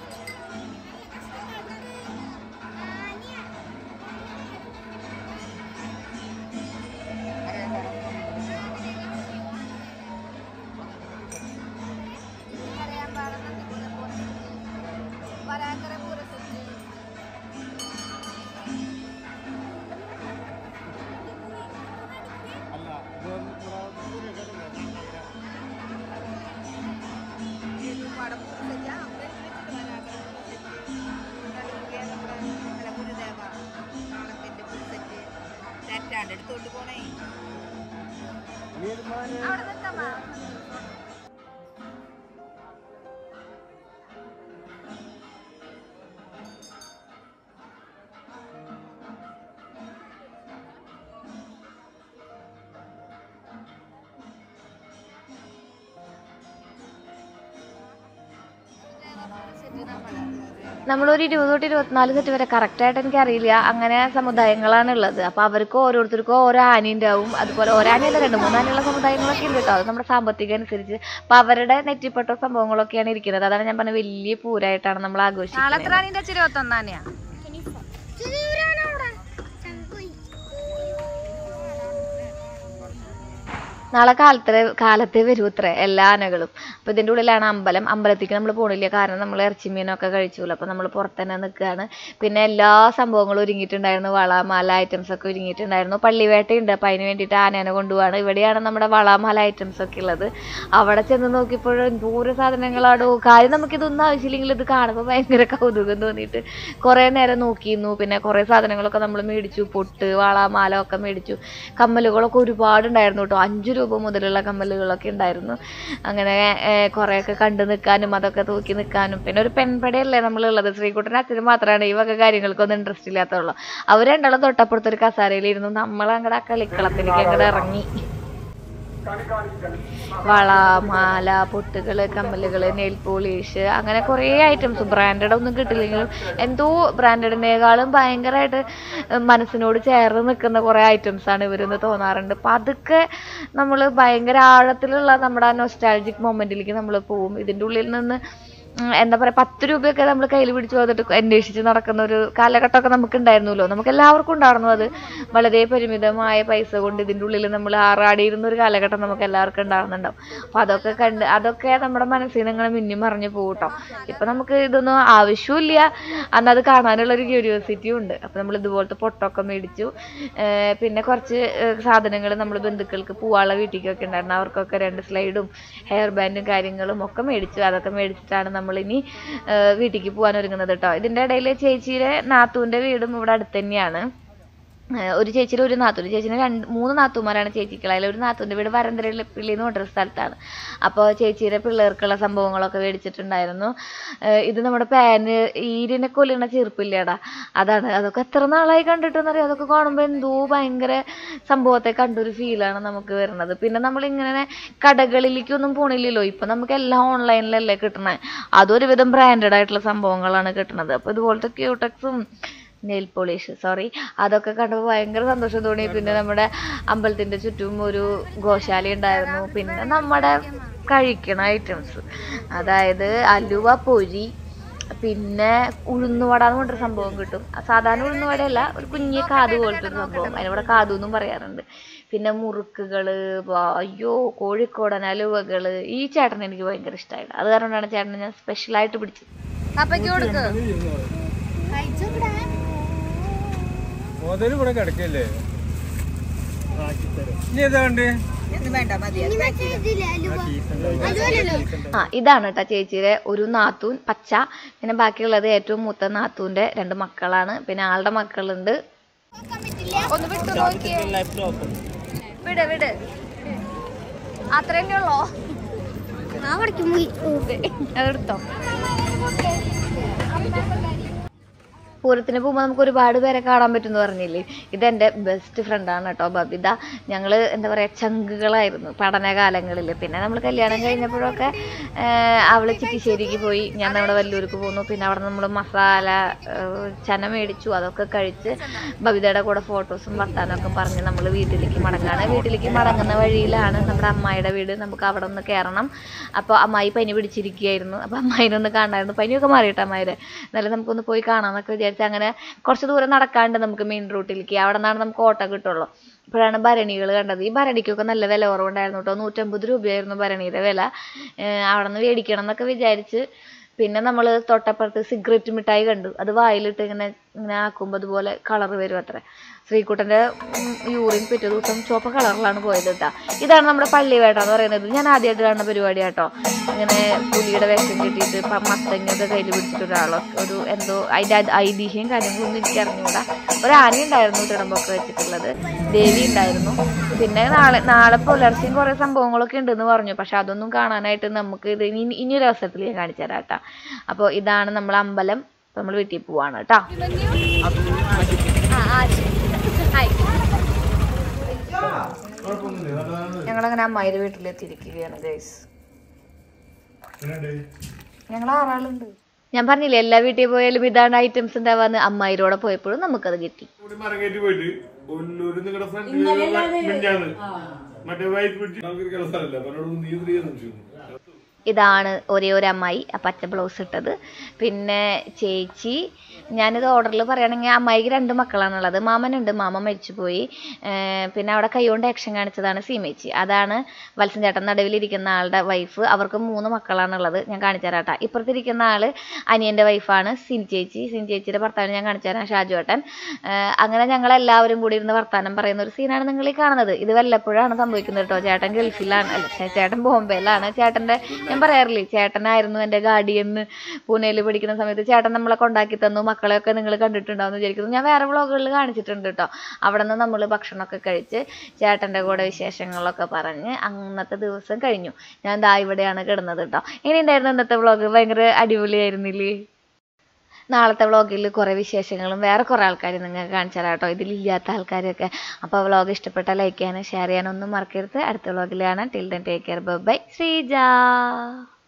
ഉമ്മാന്റെ അടുത്തോട്ട് പോണേ അവിടെ നിൽക്കാം നമ്മളൊരു ഇരുപത് തൊട്ട് ഇരുപത്തിനാല് സെറ്റ് വരെ കറക്റ്റായിട്ട് എനിക്കറിയില്ല അങ്ങനെ സമുദായങ്ങളാണ് ഉള്ളത് അപ്പോൾ അവർക്ക് ഓരോരുത്തർക്കും ഓരോ ആന ഉണ്ടാവും അതുപോലെ ഓരോ ആനയല്ല രണ്ട് മൂന്ന് ആനയുള്ള സമുദായങ്ങളൊക്കെ ഉണ്ട് കേട്ടോ അത് നമ്മുടെ സാമ്പത്തികം അനുസരിച്ച് അപ്പോൾ അവരുടെ നെറ്റിപ്പെട്ട സംഭവങ്ങളൊക്കെയാണ് ഇരിക്കുന്നത് അതാണ് ഞാൻ പറഞ്ഞ വലിയ പൂരായിട്ടാണ് നമ്മൾ ആഘോഷിക്കുന്നത് നാളെ എത്ര ആനീൻ്റെ ഇരുപത്തൊന്നാനെയാ നാളെ കാലത്തെ കാലത്തെ വരുമത്രേ എല്ലാ ആനകളും അപ്പോൾ ഇതിൻ്റെ ഉള്ളിലാണ് അമ്പലം അമ്പലത്തേക്ക് നമ്മൾ പോണില്ല കാരണം നമ്മൾ ഇറച്ചി മീനൊക്കെ കഴിച്ചൂല അപ്പോൾ നമ്മൾ പുറത്ത് തന്നെ നിൽക്കുകയാണ് പിന്നെ എല്ലാ സംഭവങ്ങളും ഒരുങ്ങിയിട്ടുണ്ടായിരുന്നു വള മാല ഐറ്റംസ് ഒക്കെ ഒരുങ്ങിയിട്ടുണ്ടായിരുന്നു പള്ളിവേട്ടയുണ്ട് അപ്പോൾ അതിന് വേണ്ടിയിട്ട് ആനേനെ കൊണ്ടുപോവാണ് ഇവിടെയാണ് നമ്മുടെ വള മാല ഐറ്റംസ് ഒക്കെ ഉള്ളത് അവിടെ ചെന്ന് നോക്കിയപ്പോഴും എന്തോരം സാധനങ്ങളാടോ കാര്യം നമുക്കിതൊന്നും ആവശ്യമില്ലെങ്കിൽ ഇത് കാണുമ്പോൾ ഭയങ്കര കൗതുകം തോന്നിയിട്ട് കുറേ നേരം നോക്കിയിരുന്നു പിന്നെ കുറേ സാധനങ്ങളൊക്കെ നമ്മൾ മേടിച്ചു പൊട്ട് വള മാല ഒക്കെ മേടിച്ചു കമ്മലുകളൊക്കെ ഒരുപാടുണ്ടായിരുന്നു കേട്ടോ അഞ്ച് രൂപ മുതലുള്ള കമ്മലുകളൊക്കെ ഉണ്ടായിരുന്നു അങ്ങനെ ഏർ, കുറേയൊക്കെ കണ്ടു നിൽക്കാനും അതൊക്കെ തൂക്കി നിൽക്കാനും പിന്നെ ഒരു പെൺപടയല്ലേ നമ്മളുള്ളത് ശ്രീകുട്ടൻ്റെ അച്ഛന് മാത്രമാണ് ഈ വക കാര്യങ്ങൾക്കൊന്നും ഇൻട്രസ്റ്റ് ഇല്ലാത്തുള്ളൂ അവർ രണ്ടാളും തൊട്ടപ്പുറത്തൊരു കസാരയിലിരുന്നു നമ്മൾ അങ്ങടെ ആ കളിക്കളത്തിലേക്ക് അങ്ങോട്ട് ഇറങ്ങി വള മാല പൊട്ടുകള് കമ്മലുകള് നെയിൽ പോളിഷ് അങ്ങനെ കുറേ ഐറ്റംസ് ബ്രാൻഡഡ് ഒന്നും കിട്ടില്ലെങ്കിലും എന്തോ ബ്രാൻഡഡിനേക്കാളും ഭയങ്കരമായിട്ട് മനസ്സിനോട് ചേർന്ന് നിൽക്കുന്ന കുറേ ഐറ്റംസ് ആണ് ഇവരെന്ന് തോന്നാറുണ്ട് അപ്പം അതൊക്കെ നമ്മൾ ഭയങ്കര ആഴത്തിലുള്ള നമ്മുടെ ആ നൊസ്റ്റാൾജിക് മൊമെന്റിലേക്ക് നമ്മൾ പോവും ഇതിൻ്റെ ഉള്ളിൽ നിന്ന് ഉം, എന്താ പറയാ പത്ത് രൂപയൊക്കെ നമ്മൾ കയ്യിൽ പിടിച്ചു വന്നിട്ട് അന്വേഷിച്ച് നടക്കുന്ന ഒരു കാലഘട്ടമൊക്കെ നമുക്ക് ഉണ്ടായിരുന്നല്ലോ നമുക്ക് എല്ലാവർക്കും ഉണ്ടായിരുന്നു അത് വളരെ പരിമിതമായ പൈസ കൊണ്ട് ഇതിൻ്റെ ഉള്ളിൽ നമ്മൾ ആറാടിയിരുന്ന ഒരു കാലഘട്ടം നമുക്ക് എല്ലാവർക്കും ഉണ്ടാകുന്നുണ്ടാവും അപ്പോൾ അതൊക്കെ കണ്ട് അതൊക്കെ നമ്മുടെ മനസ്സിൽ നിന്ന് ഇങ്ങനെ മിന്നി മറിഞ്ഞു പോകട്ടോ ഇപ്പം നമുക്ക് ഇതൊന്നും ആവശ്യമില്ല അന്ന് അത് കാണാനുള്ള ഒരു ക്യൂരിയോസിറ്റിയും ഉണ്ട് അപ്പോൾ നമ്മൾ ഇതുപോലത്തെ പൊട്ടൊക്കെ മേടിച്ചു ഏർ പിന്നെ കുറച്ച് സാധനങ്ങൾ നമ്മൾ ബന്ധുക്കൾക്ക് പൂവാള വീട്ടിലേക്കൊക്കെ ഉണ്ടായിരുന്നു അവർക്കൊക്കെ രണ്ട് സ്ലൈഡും ഹെയർ ബാൻഡും കാര്യങ്ങളും ഒക്കെ മേടിച്ചു അതൊക്കെ മേടിച്ചിട്ടാണ് നമ്മളിനി ഏർ വീട്ടിലേക്ക് പോകാൻ ഒരുങ്ങുന്നത് കേട്ടോ ഇതിൻ്റെ ഇടയിൽ ചേച്ചിയുടെ നാത്തൂൻ്റെ വീടും ഇവിടെ അടുത്ത് തന്നെയാണ് ഏഹ് ഒരു ചേച്ചിയുടെ ഒരു നാത്തൂൻ ചേച്ചിന് രണ്ട് മൂന്ന് നാത്തൂമാരാണ് ചേച്ചിക്കുള്ള അതിൽ ഒരു നാത്തൂൻ്റെ വീട് വരന്തരപ്പള്ളി എന്ന് പറഞ്ഞൊരു സ്ഥലത്താണ് അപ്പോൾ ചേച്ചിയുടെ പിള്ളേർക്കുള്ള സംഭവങ്ങളൊക്കെ മേടിച്ചിട്ടുണ്ടായിരുന്നു ഏഹ് ഇത് നമ്മുടെ പാന് ഈരിനെ കൊല്ലുന്ന ചെറുപ്പില്ലേടാ അതാണ് അതൊക്കെ എത്ര നാളായി കണ്ടിട്ടെന്നറിയാം അതൊക്കെ കാണുമ്പോൾ എന്തോ ഭയങ്കര സംഭവത്തെ കണ്ടൊരു ഫീലാണ് നമുക്ക് വരുന്നത് പിന്നെ നമ്മളിങ്ങനെ കടകളിലേക്കൊന്നും പോണില്ലല്ലോ ഇപ്പം നമുക്ക് എല്ലാം ഓൺലൈനിലല്ലേ കിട്ടണേ അതൊരുവിധം ബ്രാൻഡഡ് ആയിട്ടുള്ള സംഭവങ്ങളാണ് കിട്ടുന്നത് അപ്പോൾ ഇതുപോലത്തെ ക്യൂടെക്സും നെയിൽ പോളിഷ് സോറി അതൊക്കെ കണ്ടപ്പോൾ ഭയങ്കര സന്തോഷം തോന്നി പിന്നെ നമ്മുടെ അമ്പലത്തിന്റെ ചുറ്റും ഒരു ഗോശാല ഉണ്ടായിരുന്നു പിന്നെ നമ്മുടെ കഴിക്കണ ഐറ്റംസ് അതായത് അലുവ പൊരി പിന്നെ ഉഴുന്നുവട എന്ന് പറഞ്ഞൊരു സംഭവം കിട്ടും സാധാരണ ഉഴുന്നുവടയല്ല ഒരു കുഞ്ഞ് കാത് പോലത്തെ ഒരു സംഭവം അതിനിവിടെ കാതു എന്നും പറയാറുണ്ട് പിന്നെ മുറുക്കുകള് വാ- അയ്യോ കോഴിക്കോടൻ അലുവകള് ഈ ചേട്ടൻ എനിക്ക് ഭയങ്കര ഇഷ്ടമായില്ല അത് കാരണമാണ് ചേട്ടനെ ഞാൻ സ്പെഷ്യലായിട്ട് പിടിച്ചത് അപ്പയ്ക്ക് കൊടുക്ക് മുതല് ഇവിടെ കിടക്കല്ലേ ഇനി ഏതാ കണ്ട് ഒന്നും വേണ്ട മതി അത് pack ചെയ്തോ. ആ ഇതാണ് കേട്ടോ ചേച്ചിയുടെ ഒരു നാത്തൂൻ പച്ച പിന്നെ ബാക്കിയുള്ളത് ഏറ്റവും മൂത്ത നാത്തൂന്റെ രണ്ട് മക്കളാണ് പിന്നെ ആളുടെ മക്കളുണ്ട് ഒന്ന് വിട്ടു നോക്കിയേ വിട് വിട് അത്രയല്ലേ ഉള്ളോ അതെടുത്തോ പൂരത്തിന് പോകുമ്പോൾ നമുക്ക് ഒരുപാട് പേരെ കാണാൻ പറ്റും എന്ന് പറഞ്ഞില്ലേ ഇതെൻ്റെ ബെസ്റ്റ് ഫ്രണ്ടാണ് കേട്ടോ ബബിത ഞങ്ങൾ എന്താ പറയുക ചങ്കുകളായിരുന്നു പഠനകാലങ്ങളിൽ പിന്നെ നമ്മൾ കല്യാണം കഴിഞ്ഞപ്പോഴൊക്കെ അവൾ ചിറ്റിശ്ശേരിക്ക് പോയി ഞാൻ നമ്മുടെ വല്ലൂർക്ക് പോന്നു പിന്നെ അവിടെ നമ്മൾ മസാല ഏഹ്, ചന മേടിച്ചു അതൊക്കെ കഴിച്ച് ബബിതയുടെ കൂടെ ഫോട്ടോസും വർത്താനമൊക്കെ പറഞ്ഞ് നമ്മൾ വീട്ടിലേക്ക് മടങ്ങാണ് വീട്ടിലേക്ക് മടങ്ങുന്ന വഴിയിലാണ് നമ്മുടെ അമ്മായിയുടെ വീട് നമുക്ക് അവിടെ ഒന്ന് കയറണം അപ്പോൾ അമ്മായി പനി പിടിച്ചിരിക്കുകയായിരുന്നു അപ്പോൾ അമ്മായിനൊന്ന് കാണാമായിരുന്നു പനിയൊക്കെ മാറിയിട്ട് അമ്മായിരെ എന്നാലും നമുക്കൊന്ന് പോയി കാണാമെന്നൊക്കെ വിചാരിച്ച് അങ്ങനെ കുറച്ച് ദൂരം നടക്കാണ്ട് നമുക്ക് മെയിൻ റൂട്ടിലേക്ക് അവിടെ നിന്നാണ് നമുക്ക് ഓട്ടോ കിട്ടുള്ളൂ ഇപ്പോഴാണ് ഭരണികൾ കണ്ടത് ഈ ഭരണിക്കൊക്കെ നല്ല വില കുറവുണ്ടായിരുന്നു കേട്ടോ നൂറ്റമ്പത് രൂപയായിരുന്നു ഭരണിയുടെ വില ഏഹ് അവിടെ നിന്ന് മേടിക്കണം എന്നൊക്കെ വിചാരിച്ച് പിന്നെ നമ്മൾ തൊട്ടപ്പുറത്ത് സിഗരറ്റ് മിഠായി കണ്ടു അത് വായിലിട്ട് ഇങ്ങനെ ഇങ്ങനെ ആക്കുമ്പോൾ അതുപോലെ കളർ വരും അത്ര ശ്രീകുട്ടൻ്റെ യൂറിൻ പിറ്റേ ദിവസം ചുവപ്പ് കളറിലാണ് പോയത് കേട്ടോ ഇതാണ് നമ്മുടെ പള്ളിവേട്ട എന്ന് പറയുന്നത് ഞാൻ ആദ്യമായിട്ട് കാണുന്ന പരിപാടി കേട്ടോ ഇങ്ങനെ പുലിയുടെ വേഷം കിട്ടിയിട്ട് പ- മത്തങ്ങയൊക്കെ കയ്യിൽ പിടിച്ചിട്ട് ഒരാളോ ഒരു എന്തോ അതിൻ്റെ അത് ഐതിഹ്യം കാര്യങ്ങളൊന്നും എനിക്ക് അറിഞ്ഞുകൂടാ ഒരു ആന ഉണ്ടായിരുന്നു തിടമ്പൊക്കെ വെച്ചിട്ടുള്ളത് ദേവി ഉണ്ടായിരുന്നു പിന്നെ നാളെ നാളെ പുലർച്ചെയും കുറേ സംഭവങ്ങളൊക്കെ ഉണ്ടെന്ന് പറഞ്ഞു പക്ഷെ അതൊന്നും കാണാനായിട്ട് നമുക്ക് ഇത് ഇനി ഇനിയൊരു അവസരത്തിൽ ഞാൻ കാണിച്ചു തരാം കേട്ടോ അപ്പോൾ ഇതാണ് നമ്മൾ അമ്പലം നമ്മൾ വീട്ടിൽ പോവാണ് കേട്ടോ ഞങ്ങളങ്ങനെ അമ്മായിയുടെ വീട്ടിലെത്തിയിരിക്കുകയാണ് ഗൈസ് ഞങ്ങൾ ആറാളുണ്ട് ഞാൻ പറഞ്ഞില്ലേ എല്ലാ വീട്ടിൽ പോയാലും ഇതാണ് ഐറ്റംസ് ഉണ്ടാവാന്ന് അമ്മായിരോടെ പോയപ്പോഴും നമുക്കത് കിട്ടി ഇവിടെ മരങ്ങേറ്റ് പോയിട്ട് ഒല്ലൂര് നിങ്ങളുടെ ഫ്രണ്ട് മിഞ്ഞാന്ന് മറ്റേ വൈറ്റ് പിടിച്ച് നമുക്ക് സ്ഥലമല്ല അവരോട് നീ സ്ത്രീ സംശയം ഇതാണ് ഒരേ ഒരു അമ്മായി ആ പച്ച ബ്ലൗസ് ഇട്ടത് പിന്നെ ചേച്ചി ഞാനിത് ഓർഡറിൽ പറയുകയാണെങ്കിൽ അമ്മായിക്ക് രണ്ട് മക്കളാണുള്ളത് മാമനുണ്ട് മാമ മരിച്ചുപോയി ഏർ പിന്നെ അവിടെ കൈകൊണ്ട് ആക്ഷൻ കാണിച്ചതാണ് സീമേച്ചി അതാണ് വത്സൻ ചേട്ടൻ നടുവിലിരിക്കുന്ന ആളുടെ വൈഫ് അവർക്ക് മൂന്ന് മക്കളാണുള്ളത് ഞാൻ കാണിച്ചു തരാട്ടാ ഇപ്പുറത്തിരിക്കുന്ന ആള് അനിയൻ്റെ വൈഫാണ് സിൻ ചേച്ചി സിൻ ചേച്ചിയുടെ ഭർത്താവിനെ ഞാൻ കാണിച്ചു തരാം ഷാജു ഏട്ടൻ ഏർ അങ്ങനെ ഞങ്ങൾ എല്ലാവരും കൂടി ഇരുന്ന് വർത്താനം പറയുന്ന ഒരു സീനാണ് നിങ്ങൾ ഈ കാണുന്നത് ഇത് വല്ലപ്പോഴാണ് സംഭവിക്കുന്നത് കേട്ടോ ചേട്ടൻ ഗൾഫിലാണ് അല്ല ചേ- ചേട്ടൻ ബോംബെയിലാണ് ചേട്ടൻ്റെ ഞാൻ പറയാറില്ലേ ചേട്ടനായിരുന്നു എൻ്റെ ഗാഡിയെന്ന് പൂനെയിൽ പഠിക്കുന്ന സമയത്ത് ചേട്ടൻ നമ്മളെ കൊണ്ടാക്കി തന്നു മക്കളെയൊക്കെ നിങ്ങൾ കണ്ടിട്ടുണ്ടാവും എന്ന് വിചാരിക്കുന്നു ഞാൻ വേറെ വ്ളോഗുകളിൽ കാണിച്ചിട്ടുണ്ട് കേട്ടോ അവിടെ നിന്ന് നമ്മൾ ഭക്ഷണമൊക്കെ കഴിച്ച് ചേട്ടൻ്റെ കൂടെ വിശേഷങ്ങളൊക്കെ പറഞ്ഞ് അന്നത്തെ ദിവസം കഴിഞ്ഞു ഞാൻ ദാ ഇവിടെയാണ് കിടന്നത് കേട്ടോ ഇനി ഉണ്ടായിരുന്നു ഇന്നത്തെ വ്ളോഗ് ഭയങ്കര അടിപൊളിയായിരുന്നില്ലേ നാളത്തെ വ്ളോഗിൽ കുറേ വിശേഷങ്ങളും വേറെ കുറേ ആൾക്കാർ നിങ്ങൾക്ക് കാണിച്ചു തരാം കേട്ടോ ഇതിലില്ലാത്ത ആൾക്കാരൊക്കെ അപ്പോൾ വ്ളോഗ് ഇഷ്ടപ്പെട്ടാൽ ലൈക്ക് ചെയ്യാനും ഷെയർ ചെയ്യാനും ഒന്നും മറക്കരുത് അടുത്ത വ്ളോഗിൽ കാണാം till then take care bye Sreeja